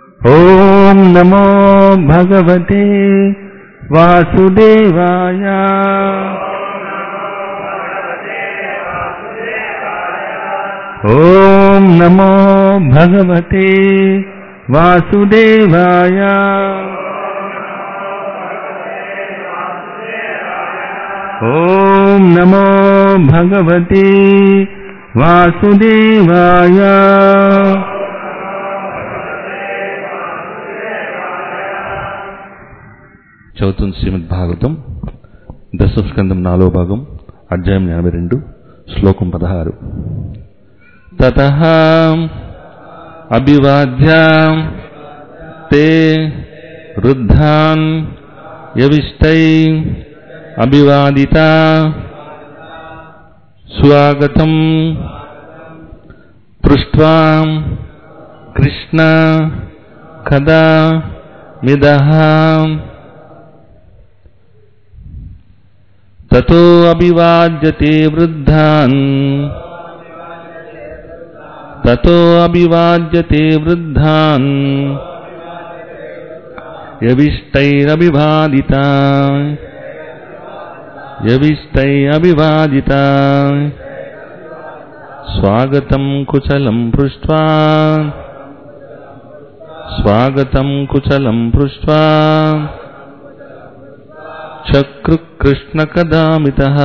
ॐ नमो भगवते वासुदेवाय ॐ नमो भगवते वासुदेवाय ॐ नमो भगवते वासुदेवाय చదువుతుంది శ్రీమద్ భాగవతం దశస్కందం నాలుగో భాగం అధ్యాయం ఎనభై రెండు శ్లోకం పదహారు తత అభివాద్య తే వృద్ధాన్ యవిష్టై అభివాదిత స్వాగతం పృష్ట్వా కృష్ణ కదా మిదః ततो अभिवाद्यते वृद्धान् ततो अभिवाद्यते वृद्धान् यविष्टैरभिवादिता यविष्टैरभिवादिता स्वागतं कुशलं पृष्ट्वा स्वागतं कुशलं पृष्ट्वा चक्रुकृष्णकदामितः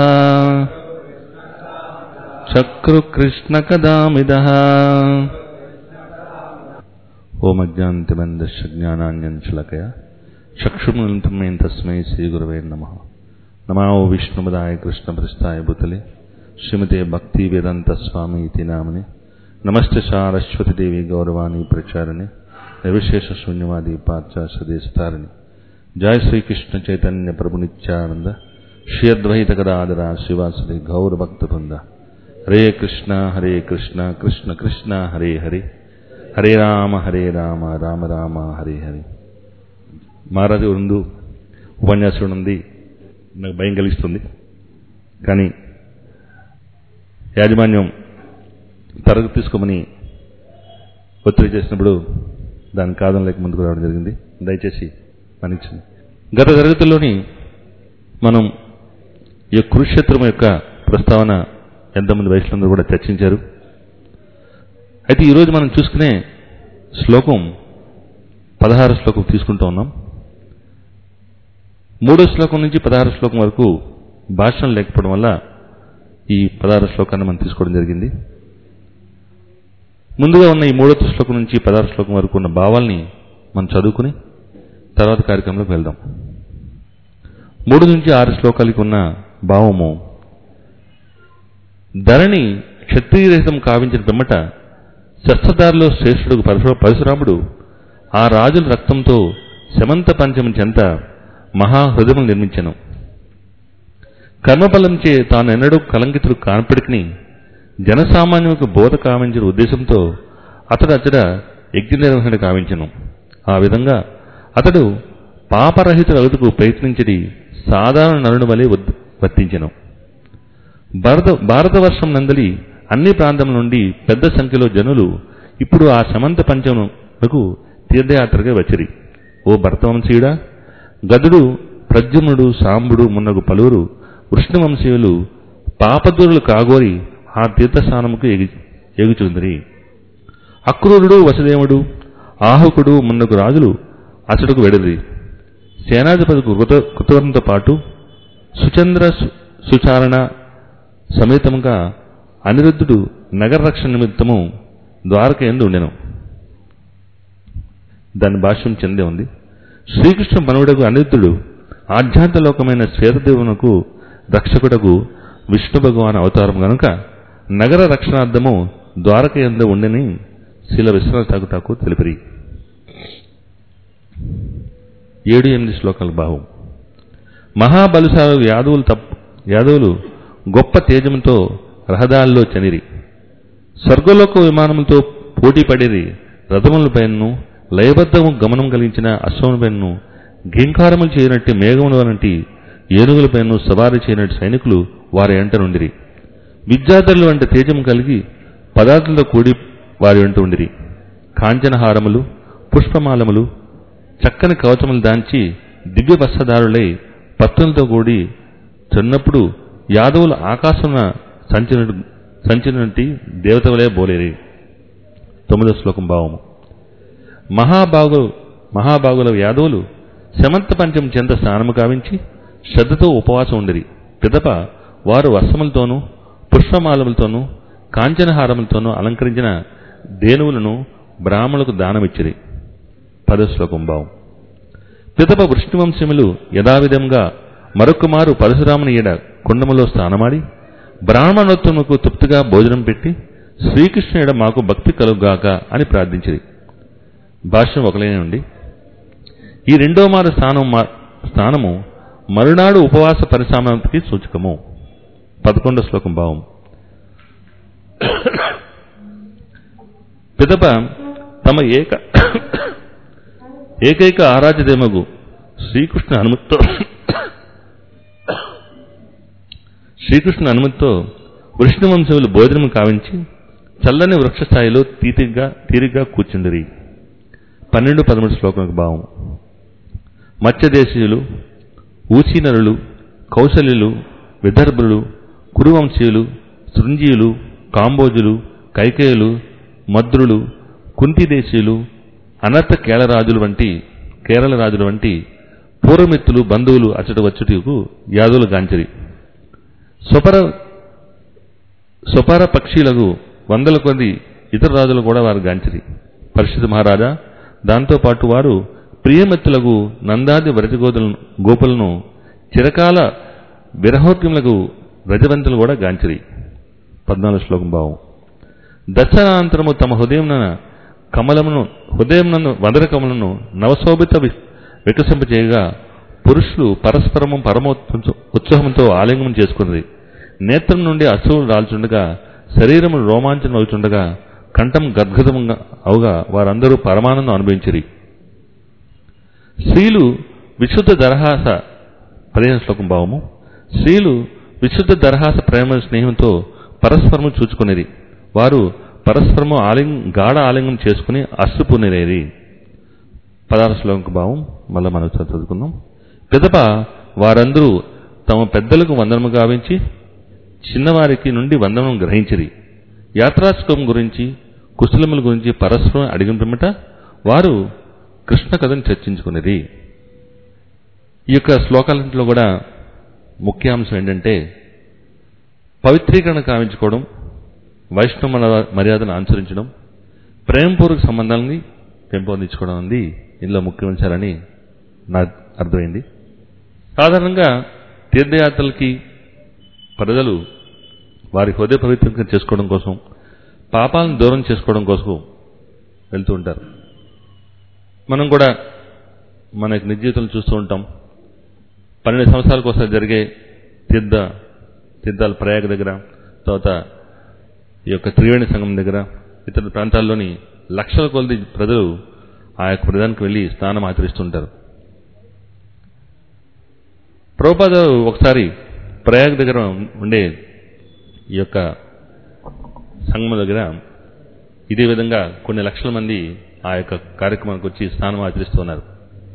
चक्रुकृष्णकदामितः ओमज्ञान्तिमन्दस्य ज्ञानान्यञ्चलकया चक्षुर्मिलितं तस्मै श्रीगुरवे नमः नमो विष्णुपदाय कृष्णप्रस्थाय भूतले श्रीमते भक्तिवेदान्तस्वामी इति नामने नमस्ते सारस्वतीदेवी गौरवाणी प्रचारणे निर्विशेषशून्यवादी पाश्चात्यदेशतारिणे जय श्री कृष्ण चैतन्य प्रभु नित्यानंद श्री अद्वैत गदाधरा शिवासुदि गौर भक्त वृंद हरे कृष्ण हरे कृष्ण कृष्ण कृष्ण हरे हरे హరే రామ హరే రామ రామ రామ హరే హరే మహారాజు ముందు ఉపన్యాసం ఉంది నాకు భయం కలిగిస్తుంది కానీ యాజమాన్యం తరగతి తీసుకోమని ఒత్తిడి చేసినప్పుడు దాని కాదం లేక ముందుకు రావడం జరిగింది దయచేసి మన్నించండి గత తరగతిలోని మనం ఈ కురుక్షేత్రం యొక్క ప్రస్తావన ఎంతమంది వయసులందరూ కూడా చర్చించారు అయితే ఈరోజు మనం చూసుకునే శ్లోకం పదహారు శ్లోకం తీసుకుంటూ ఉన్నాం మూడో శ్లోకం నుంచి పదహారు శ్లోకం వరకు భాషణం లేకపోవడం వల్ల ఈ పదహారు శ్లోకాన్ని మనం తీసుకోవడం జరిగింది ముందుగా ఉన్న ఈ మూడో శ్లోకం నుంచి పదహారు శ్లోకం వరకు ఉన్న భావాల్ని మనం చదువుకుని తర్వాత కార్యక్రమంలోకి వెళ్దాం మూడు నుంచి ఆరు శ్లోకాలకి ఉన్న భావము ధరణి క్షత్రియరహితం కావించిన పిమ్మట శస్త్రదారిలో శ్రేష్ఠుడు పరశురాముడు ఆ రాజుల రక్తంతో శమంత పంచమి చెంత మహాహృదయములు నిర్మించను కర్మఫలంచే తాను ఎన్నడూ కలంకితుడు కానప్పటికీ జనసామాన్యులకు బోధ కావించిన ఉద్దేశంతో అతడు అతడ యజ్ఞ నిర్వహణ కావించను ఆ విధంగా అతడు పాపరహిత రగతుకు ప్రయత్నించడి సాధారణ నరుని వలె వర్తించెను భారత భారతవర్షం నందలి అన్ని ప్రాంతముల నుండి పెద్ద సంఖ్యలో జనులు ఇప్పుడు ఆ సమంత పంచమునకు తీర్థయాత్రగా వచ్చిరి ఓ భరతవంశీయుడా గదుడు ప్రద్యుమ్నుడు సాంబుడు మున్నగు పలువురు వృష్ణవంశీయులు పాపదూరులు కాగోరి ఆ తీర్థస్థానముకు ఎగి ఎగుచుందిరి అక్రూరుడు వసుదేవుడు ఆహుకుడు మున్నగు రాజులు అతడుకు వెడది సేనాధిపతికు కృత కృతవరంతో పాటు సుచంద్ర సుచారణ సమేతముగా అనిరుద్ధుడు నగర రక్షణ నిమిత్తము ద్వారక ఎందు ఉండెను దాని భాష్యం చెందే ఉంది శ్రీకృష్ణ మనవుడకు అనిరుద్ధుడు ఆధ్యాత్మలోకమైన శ్వేతదేవునకు రక్షకుడకు విష్ణు భగవాన్ అవతారం గనుక నగర రక్షణార్థము ద్వారక ఎందు ఉండని శిల విశ్వనాథ ఠాకుటాకు తెలిపిరి ఏడు ఎనిమిది శ్లోకాల భావం మహాబలుసారు యాదవులు తప్ప యాదవులు గొప్ప తేజంతో రహదారిలో చనిరి స్వర్గలోక విమానములతో పోటీ పడేది రథములపైనను లయబద్ధము గమనం కలిగించిన అశ్వములపైనను ఘీంకారములు చేయనట్టి మేఘముల వంటి ఏనుగులపైన సవారీ చేయనట్టి సైనికులు వారి వెంట నుండిరి విద్యాధరులు వంటి తేజం కలిగి పదార్థంతో కూడి వారి వెంట ఉండిరి కాంచనహారములు పుష్పమాలములు చక్కని కవచములు దాంచి దివ్య వస్త్రధారులై పత్తులతో కూడి చెన్నప్పుడు యాదవులు ఆకాశమున సంచిన సంచినటి దేవతలే బోలేరి తొమ్మిదో శ్లోకం భావము మహాబాగు మహాబాగుల యాదవులు శమంత పంచం చెంత స్నానము కావించి శ్రద్ధతో ఉపవాసం ఉండిరి పిదప వారు వస్త్రములతోనూ పుష్పమాలములతోనూ కాంచనహారములతోనూ అలంకరించిన దేనువులను బ్రాహ్మణులకు దానమిచ్చిరి పదో శ్లోకం భావం పిదప వృష్ణివంశములు యథావిధంగా మరొకమారు పరశురాముని ఎడ కుండములో స్నానమాడి బ్రాహ్మణోత్తముకు తృప్తిగా భోజనం పెట్టి శ్రీకృష్ణుడ మాకు భక్తి కలుగాక అని ప్రార్థించిరి భాష్యం ఒకలేనే ఉండి ఈ రెండో మారు స్థానం మా- స్థానము మరునాడు ఉపవాస పరిశ్రమకి సూచకము పదకొండో శ్లోకం భావం పిదప తమ ఏక ఏకైక ఆరాధ్యదేమగు శ్రీకృష్ణ అనుమతితో శ్రీకృష్ణ అనుమతితో వృష్ణవంశములు భోజనం కావించి చల్లని వృక్షస్థాయిలో తీతిగా తీరిగ్గా కూర్చుండిరి పన్నెండు పదమూడు శ్లోకం భావం మత్స్యదేశీయులు ఊచీనరులు కౌశల్యులు విదర్భులు కురువంశీయులు శృంజీయులు కాంబోజులు కైకేయులు మద్రులు కుంతిదేశీయులు అనర్థ కేళరాజులు వంటి కేరళ రాజుల వంటి పూర్వమిత్తులు బంధువులు అచ్చట వచ్చుటకు యాదులు గాంచరి స్వపర స్వపర పక్షులకు వందల కొద్ది ఇతర రాజులు కూడా వారు గాంచిరి పరిషత్ మహారాజా దాంతోపాటు వారు ప్రియమిత్తులకు నందాది వరతిగోదులను గోపులను చిరకాల విరహోద్యములకు రజవంతులు కూడా గాంచిరి పద్నాలుగు శ్లోకం భావం దర్శనానంతరము తమ హృదయమున కమలమును హృదయమునందు వదర కమలను నవశోభిత వి- వికసింపచేయగా పురుషులు పరస్పరము పరమ ఉత్స- ఉత్సాహంతో ఆలింగనం చేసుకున్నది నేత్రం నుండి అశ్రువులు రాల్చుండగా శరీరము రోమాంచనం అవుతుండగా కంఠం గద్గదముగా అవుగా వారందరూ పరమానందం అనుభవించిరి స్త్రీలు విశుద్ధ దరహాస పదిహేను శ్లోకం భావము స్త్రీలు విశుద్ధ దరహాస ప్రేమ స్నేహంతో పరస్పరము చూచుకునేది వారు పరస్పరము ఆలింగ గాఢ ఆలింగం చేసుకుని అశ్రుపునేది పదహారు శ్లోకం భావం మళ్ళీ మనం చదువుకుందాం పిదప వారందరూ తమ పెద్దలకు వందనము గావించి చిన్నవారికి నుండి వందనం గ్రహించిరి యాత్రాసుకం గురించి కుశలముల గురించి పరస్పరం అడిగిన పిమ్మట వారు కృష్ణ కథను చర్చించుకునేది ఈ యొక్క శ్లోకాలంట్లో కూడా ముఖ్యాంశం ఏంటంటే పవిత్రీకరణ కావించుకోవడం వైష్ణవ మర్యాద- మర్యాదను అనుసరించడం ప్రేమపూర్వక సంబంధాలని పెంపొందించుకోవడం అనేది ఇందులో ముఖ్యమంచారని నాకు అర్థమైంది సాధారణంగా తీర్థయాత్రలకి ప్రజలు వారి హృదయ పవిత్రంగా చేసుకోవడం కోసం పాపాలను దూరం చేసుకోవడం కోసం వెళ్తూ ఉంటారు మనం కూడా మన యొక్క నిజ జీవితంలో చూస్తూ ఉంటాం పన్నెండు సంవత్సరాల కోసం జరిగే తీర్థ తీర్థాలు ప్రయాగ దగ్గర తర్వాత ఈ యొక్క త్రివేణి సంఘం దగ్గర ఇతర ప్రాంతాల్లోని లక్షల కొలది ప్రజలు ఆ యొక్క ప్రధానికి వెళ్ళి స్నానం ఆచరిస్తుంటారు ప్రభుపాద ఒకసారి ప్రయాగ దగ్గర ఉండే ఈ యొక్క సంగమం దగ్గర ఇదే విధంగా కొన్ని లక్షల మంది ఆ యొక్క కార్యక్రమానికి వచ్చి స్నానం ఆచరిస్తున్నారు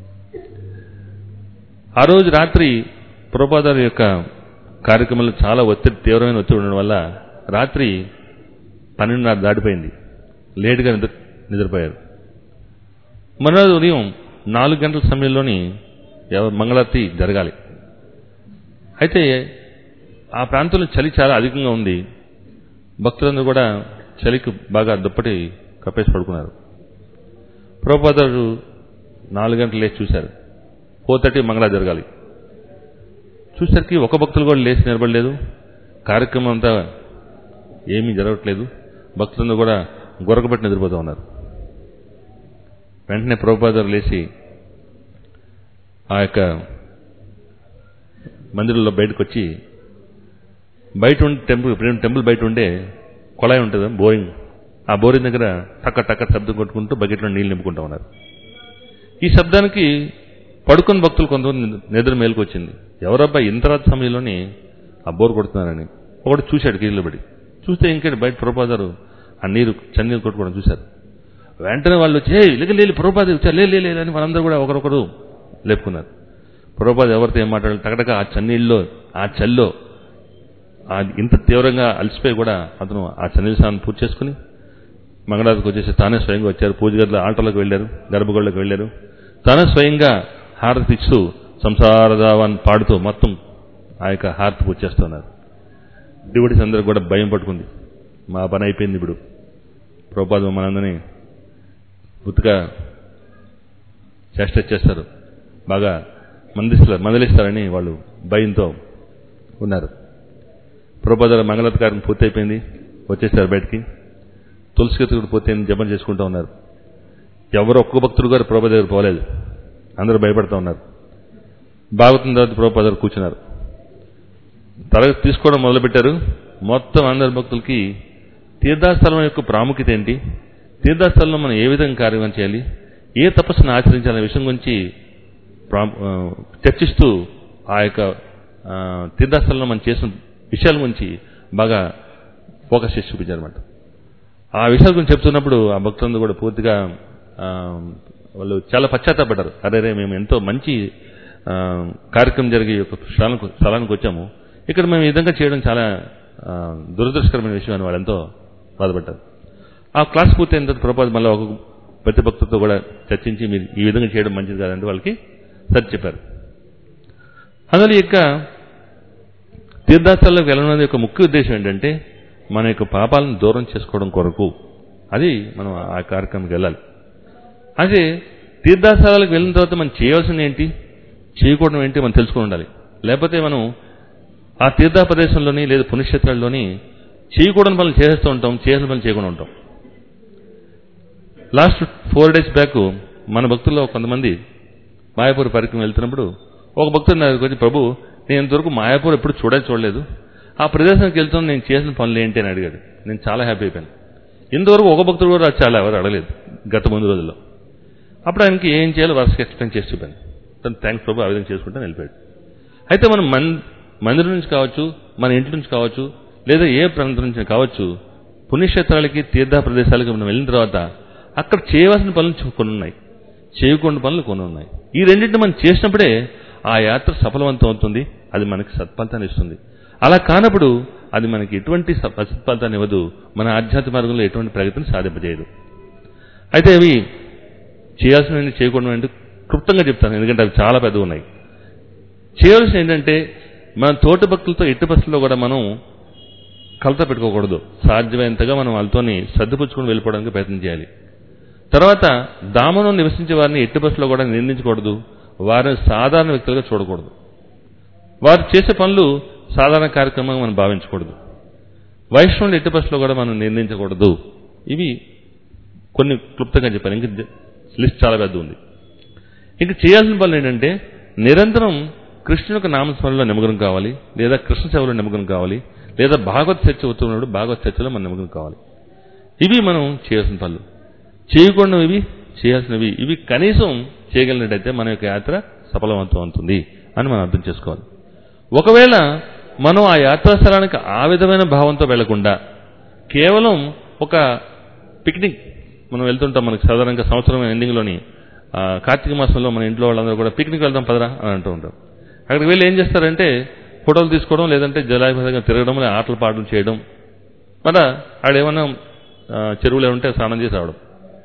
ఆ రోజు రాత్రి ప్రభుపాదారు యొక్క కార్యక్రమంలో చాలా ఒత్తిడి తీవ్రమైన ఒత్తిడి ఉండడం వల్ల రాత్రి పన్నెండున్నర దాటిపోయింది లేటుగా నిద్ర నిద్రపోయారు మరోజు ఉదయం నాలుగు గంటల సమయంలోని ఎవ- మంగళారతి జరగాలి అయితే ఆ ప్రాంతంలో చలి చాలా అధికంగా ఉంది భక్తులందరూ కూడా చలికి బాగా దుప్పటి కప్పేసి పడుకున్నారు ప్రభుపాదారు నాలుగు గంటలు లేచి చూశారు ఫోర్ థర్టీ మంగళ జరగాలి చూసరికి ఒక భక్తులు కూడా లేచి నిలబడలేదు కార్యక్రమం అంతా ఏమీ జరగట్లేదు భక్తులందరూ కూడా గొరకబట్టి నిద్రపోతూ ఉన్నారు వెంటనే ప్రభుపాదారు లేచి ఆ యొక్క మందిరంలో బయటకు వచ్చి బయట ఉండి టెంపుల్ టెంపుల్ బయట ఉండే కొళాయి ఉంటుంది బోరింగ్ ఆ బోరింగ్ దగ్గర టక్క టక్క శబ్దం కొట్టుకుంటూ బకెట్లో నీళ్ళు నింపుకుంటూ ఉన్నారు ఈ శబ్దానికి పడుకుని భక్తులు కొంతమంది నిద్ర మేలుకు వచ్చింది ఎవరబ్బా ఇంత రాత్రి సమయంలోని ఆ బోర్ కొడుతున్నారని ఒకటి చూశాడు కీళ్ళు పడి చూస్తే ఇంకేంటి బయట ప్రపోజరు ఆ నీరు చన్నీరు కొట్టుకోవడం చూశారు వెంటనే వాళ్ళు వచ్చి "ఏయ్, లేక లేలి ప్రభుపాద వచ్చారు లే లే, లే" అని వాళ్ళందరూ కూడా ఒకరొకరు లేపుకున్నారు ప్రభుపాద ఎవరితో ఏం మాట్లాడాలి టకటక ఆ చన్నీళ్ళలో ఆ చల్లో ఆ ఇంత తీవ్రంగా అలసిపోయి కూడా అతను ఆ చన్నీళ్ళ స్నానం పూర్తి చేసుకుని మంగళారతికి వచ్చేసి తానే స్వయంగా వచ్చారు పూజ గదిలో ఆటలోకి వెళ్ళారు గర్భగుడిలోకి వెళ్ళారు తానే స్వయంగా హారతి ఇస్తూ సంసారదావాన్ని పాడుతూ మొత్తం ఆ యొక్క హారతి పూజ చేస్తున్నారు డివిడీస్ అందరూ కూడా భయం పట్టుకుంది మా పని అయిపోయింది ఇప్పుడు ప్రభుపాద మనందరినీ గుర్తుగా చేష్ట చేస్తారు బాగా మందిస్తారు మందలిస్తారని వాళ్ళు భయంతో ఉన్నారు ప్రభుపాద మంగళారతి కార్యం పూర్తి అయిపోయింది వచ్చేసారు బయటికి తులసిగతుడు పోతే జపం చేసుకుంటూ ఉన్నారు ఎవరు ఒక్క భక్తుడు గారు ప్రభుపాద దగ్గర పోలేదు అందరూ భయపడుతూ ఉన్నారు భాగవతం తర్వాత ప్రభుపాద దగ్గర కూర్చున్నారు తరగతి తీసుకోవడం మొదలుపెట్టారు మొత్తం అందరి భక్తులకి తీర్థాస్థలం యొక్క ప్రాముఖ్యత ఏంటి తీర్థాస్థలంలో మనం ఏ విధంగా కార్యం చేయాలి ఏ తపస్సును ఆచరించాలనే విషయం గురించి ప్రా- ఆ, చర్చిస్తూ ఆ యొక్క ఆ, తీర్థాస్థలంలో మనం చేసిన విషయాల గురించి బాగా ఫోకస్ చేసి చూపించారన్నమాట ఆ విషయాల గురించి చెప్తున్నప్పుడు ఆ భక్తులందరూ కూడా పూర్తిగా ఆ, వాళ్ళు చాలా పశ్చాత్తాపడ్డారు అరే రే మేము ఎంతో మంచి ఆ, కార్యక్రమం జరిగే ఒక స్థలానికి స్థలానికి వచ్చాము ఇక్కడ మేము ఈ విధంగా చేయడం చాలా ఆ, దురదృష్టకరమైన విషయం అని వాళ్ళు ఎంతో బాధపడ్డారు ఆ క్లాస్ పూర్తయిన తర్వాత ప్రభుపాద మళ్ళీ ఒక ప్రతి భక్తులతో కూడా చర్చించి మీరు ఈ విధంగా చేయడం మంచిది కాదంటే వాళ్ళకి సరి చెప్పారు అందులో ఈ యొక్క తీర్థాస్థాలకు వెళ్ళడం యొక్క ముఖ్య ఉద్దేశం ఏంటంటే మన యొక్క పాపాలను దూరం చేసుకోవడం కొరకు అది మనం ఆ కార్యక్రమంకి వెళ్ళాలి అదే తీర్థాస్థలాలకు వెళ్ళిన తర్వాత మనం చేయవలసింది ఏంటి చేయకూడదు ఏంటి మనం తెలుసుకుని ఉండాలి లేకపోతే మనం ఆ తీర్థ ప్రదేశంలోని లేదా పుణ్యక్షేత్రాల్లోని చేయకూడని పనులు చేసేస్తూ ఉంటాం చేయాల్సిన పనులు చేయకుండా ఉంటాం లాస్ట్ ఫోర్ డేస్ బ్యాక్ మన భక్తుల్లో కొంతమంది మాయాపూర్ పరిక్రమ వెళ్తున్నప్పుడు ఒక భక్తుడు నా దగ్గరికి వచ్చి ప్రభు నేను ఇంతవరకు మాయాపూర్ ఎప్పుడు చూడే చూడలేదు ఆ ప్రదేశానికి వెళ్తాను నేను చేసిన పనులు ఏంటి అని అడిగాడు నేను చాలా హ్యాపీ అయిపోయాను ఇంతవరకు ఒక భక్తుడు కూడా చాలా ఎవరు అడగలేదు గత ముందు రోజుల్లో అప్పుడు ఆయనకి ఏం చేయాలో వరుసగా ఎక్స్ప్లెయిన్ చేసి చూపాను తను థ్యాంక్స్ ప్రభు ఆ విధంగా చేసుకుంటే వెళ్ళిపోయాడు అయితే మనం మన్ మందిరం నుంచి కావచ్చు మన ఇంటి నుంచి కావచ్చు లేదా ఏ ప్రాంతం నుంచి కావచ్చు పుణ్యక్షేత్రాలకి తీర్థ ప్రదేశాలకి మనం వెళ్ళిన తర్వాత అక్కడ చేయవలసిన పనులు చూ- కొన్ని ఉన్నాయి చేయకుండా పనులు కొన్ని ఉన్నాయి ఈ రెండింటిని మనం చేసినప్పుడే ఆ యాత్ర సఫలవంతం అవుతుంది అది మనకి సత్ఫలితాన్ని ఇస్తుంది అలా కానప్పుడు అది మనకి ఎటువంటి స- సత్ఫలితాన్ని ఇవ్వదు మన ఆధ్యాత్మిక మార్గంలో ఎటువంటి ప్రగతిని సాధింపజేయదు అయితే అవి చేయాల్సినవి చేయకూడదు అంటే క్లుప్తంగా చెప్తాను ఎందుకంటే అవి చాలా పెద్దవి ఉన్నాయి చేయవలసిన ఏంటంటే మన తోటి భక్తులతో ఎట్టి బస్సులో కూడా మనం కలత పెట్టుకోకూడదు సాధ్యమైనంతగా మనం వాళ్ళతోని సర్దిపుచ్చుకుని వెళ్ళిపోవడానికి ప్రయత్నం చేయాలి తర్వాత దామనం నివసించే వారిని ఎట్టి బస్సులో కూడా నిందించకూడదు వారిని సాధారణ వ్యక్తులుగా చూడకూడదు వారు చేసే పనులు సాధారణ కార్యక్రమంగా మనం భావించకూడదు వైష్ణవులు ఎట్టి బస్సులో కూడా మనం నిందించకూడదు ఇవి కొన్ని క్లుప్తంగా చెప్పాను ఇంక లిస్ట్ చాలా పెద్ద ఉంది ఇంక చేయాల్సిన పనులు ఏంటంటే నిరంతరం కృష్ణుని యొక్క నామస్మరణలో నిమగ్నం కావాలి లేదా కృష్ణ సేవలో నిమగ్నం కావాలి లేదా భాగవత్ చర్చ అవుతున్నప్పుడు భాగవత్ చర్చలో మనం నిమగ్నం కావాలి ఇవి మనం చేయాల్సిన పనులు చేయకూడనివి ఇవి చేయాల్సినవి ఇవి కనీసం చేయగలిగినట్టయితే మన యొక్క యాత్ర సఫలవంతం అవుతుంది అని మనం అర్థం చేసుకోవాలి ఒకవేళ మనం ఆ యాత్రా స్థలానికి ఆ విధమైన భావంతో వెళ్లకుండా కేవలం ఒక పిక్నిక్ మనం వెళ్తుంటాం మనకి సాధారణంగా సంవత్సరం ఎండింగ్లోని ఆ, కార్తీక మాసంలో మన ఇంట్లో వాళ్ళందరూ కూడా పిక్నిక్ వెళ్దాం పదరా అని అంటూ ఉంటాం అక్కడికి వెళ్ళి ఏం చేస్తారంటే ఫోటోలు తీసుకోవడం లేదంటే జలాభిషేకంగా తిరగడం లేదా ఆటలు పాటలు చేయడం మన ఆడేమన్నా ఆ, చెరువులు ఉంటే స్నానం చేసి రావడం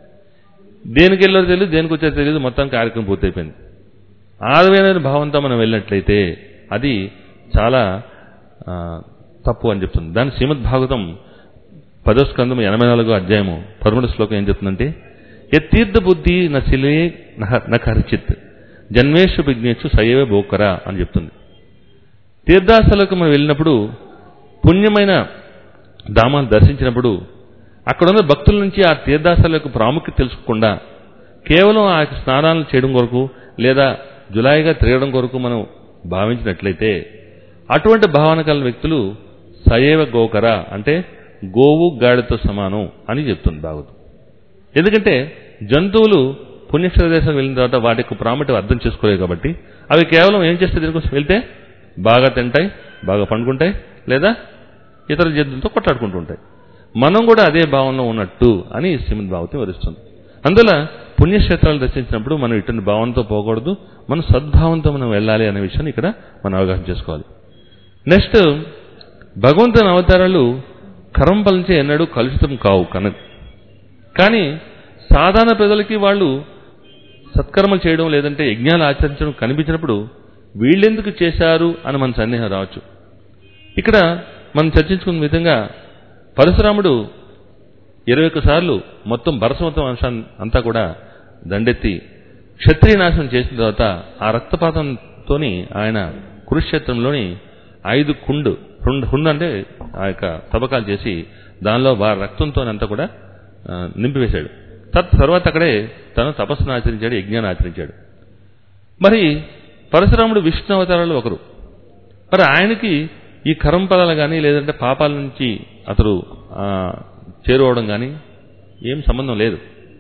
దేనికి వెళ్ళారో తెలియదు దేనికి వచ్చారో తెలియదు మొత్తం కార్యక్రమం పూర్తయిపోయింది ఆదమైన భావంతో మనం వెళ్ళినట్లయితే అది చాలా ఆ, తప్పు అని చెప్తుంది దాని శ్రీమద్ భాగవతం పదో స్కందం ఎనభై నాలుగో అధ్యాయము పదమూడు శ్లోకం ఏం చెప్తుందంటే యతీర్థ బుద్ధి నశిలే నఖరిచిత్ జన్మేషు విఘ్నేషు సయవ బోకరా అని చెప్తుంది తీర్థాస్థలకు మనం వెళ్ళినప్పుడు పుణ్యమైన ధామాలు దర్శించినప్పుడు అక్కడ ఉన్న భక్తుల నుంచి ఆ తీర్థాస్థల యొక్క ప్రాముఖ్యత తెలుసుకోకుండా కేవలం ఆ యొక్క స్నానాలు చేయడం కొరకు లేదా జులాయిగా తిరగడం కొరకు మనం భావించినట్లయితే అటువంటి భావన కలిగిన వ్యక్తులు సయేవ గోకర అంటే గోవు గాడితో సమానం అని చెప్తుంది భాగవతం ఎందుకంటే జంతువులు పుణ్యక్షర దేశం వెళ్ళిన తర్వాత వాటి యొక్క ప్రాముఖ్యత అర్థం చేసుకోలేవు కాబట్టి అవి కేవలం ఏం చేస్తే దీనికోసం వెళ్తే బాగా తింటాయి బాగా పండుకుంటాయి లేదా ఇతర జంతువులతో కొట్లాడుకుంటూ ఉంటాయి మనం కూడా అదే భావంలో ఉన్నట్టు అని శ్రీమద్ భాగవతం వివరిస్తుంది అందువల్ల పుణ్యక్షేత్రాలు దర్శించినప్పుడు మనం ఇటువంటి భావంతో పోకూడదు మనం సద్భావంతో మనం వెళ్ళాలి అనే విషయాన్ని ఇక్కడ మనం అవగాహన చేసుకోవాలి నెక్స్ట్ భగవంతుని అవతారాలు కర్మఫలించే ఎన్నడూ కలుషితం కావు కన కానీ సాధారణ ప్రజలకి వాళ్ళు సత్కర్మలు చేయడం లేదంటే యజ్ఞాలు ఆచరించడం కనిపించినప్పుడు వీళ్ళెందుకు చేశారు అని మన సందేహం రావచ్చు ఇక్కడ మనం చర్చించుకున్న విధంగా పరశురాముడు ఇరవై సార్లు మొత్తం భరసమతం అంశాన్ని అంతా కూడా దండెత్తి క్షత్రియ నాశనం చేసిన తర్వాత ఆ రక్తపాతంతోని ఆయన కురుక్షేత్రంలోని ఐదు కుండు హుండ్ హుండ్ అంటే ఆ యొక్క తవ్వకాలు చేసి దానిలో వారి రక్తంతో అంతా కూడా ఆ, నింపివేశాడు తత్ తర్వాత అక్కడే తను తపస్సును ఆచరించాడు యజ్ఞాన్ని ఆచరించాడు మరి పరశురాముడు విష్ణు అవతారాలు ఒకరు మరి ఆయనకి ఈ కర్మఫలాలు కానీ లేదంటే పాపాల నుంచి అతడు ఆ, చేరుకోవడం కానీ ఏం సంబంధం లేదు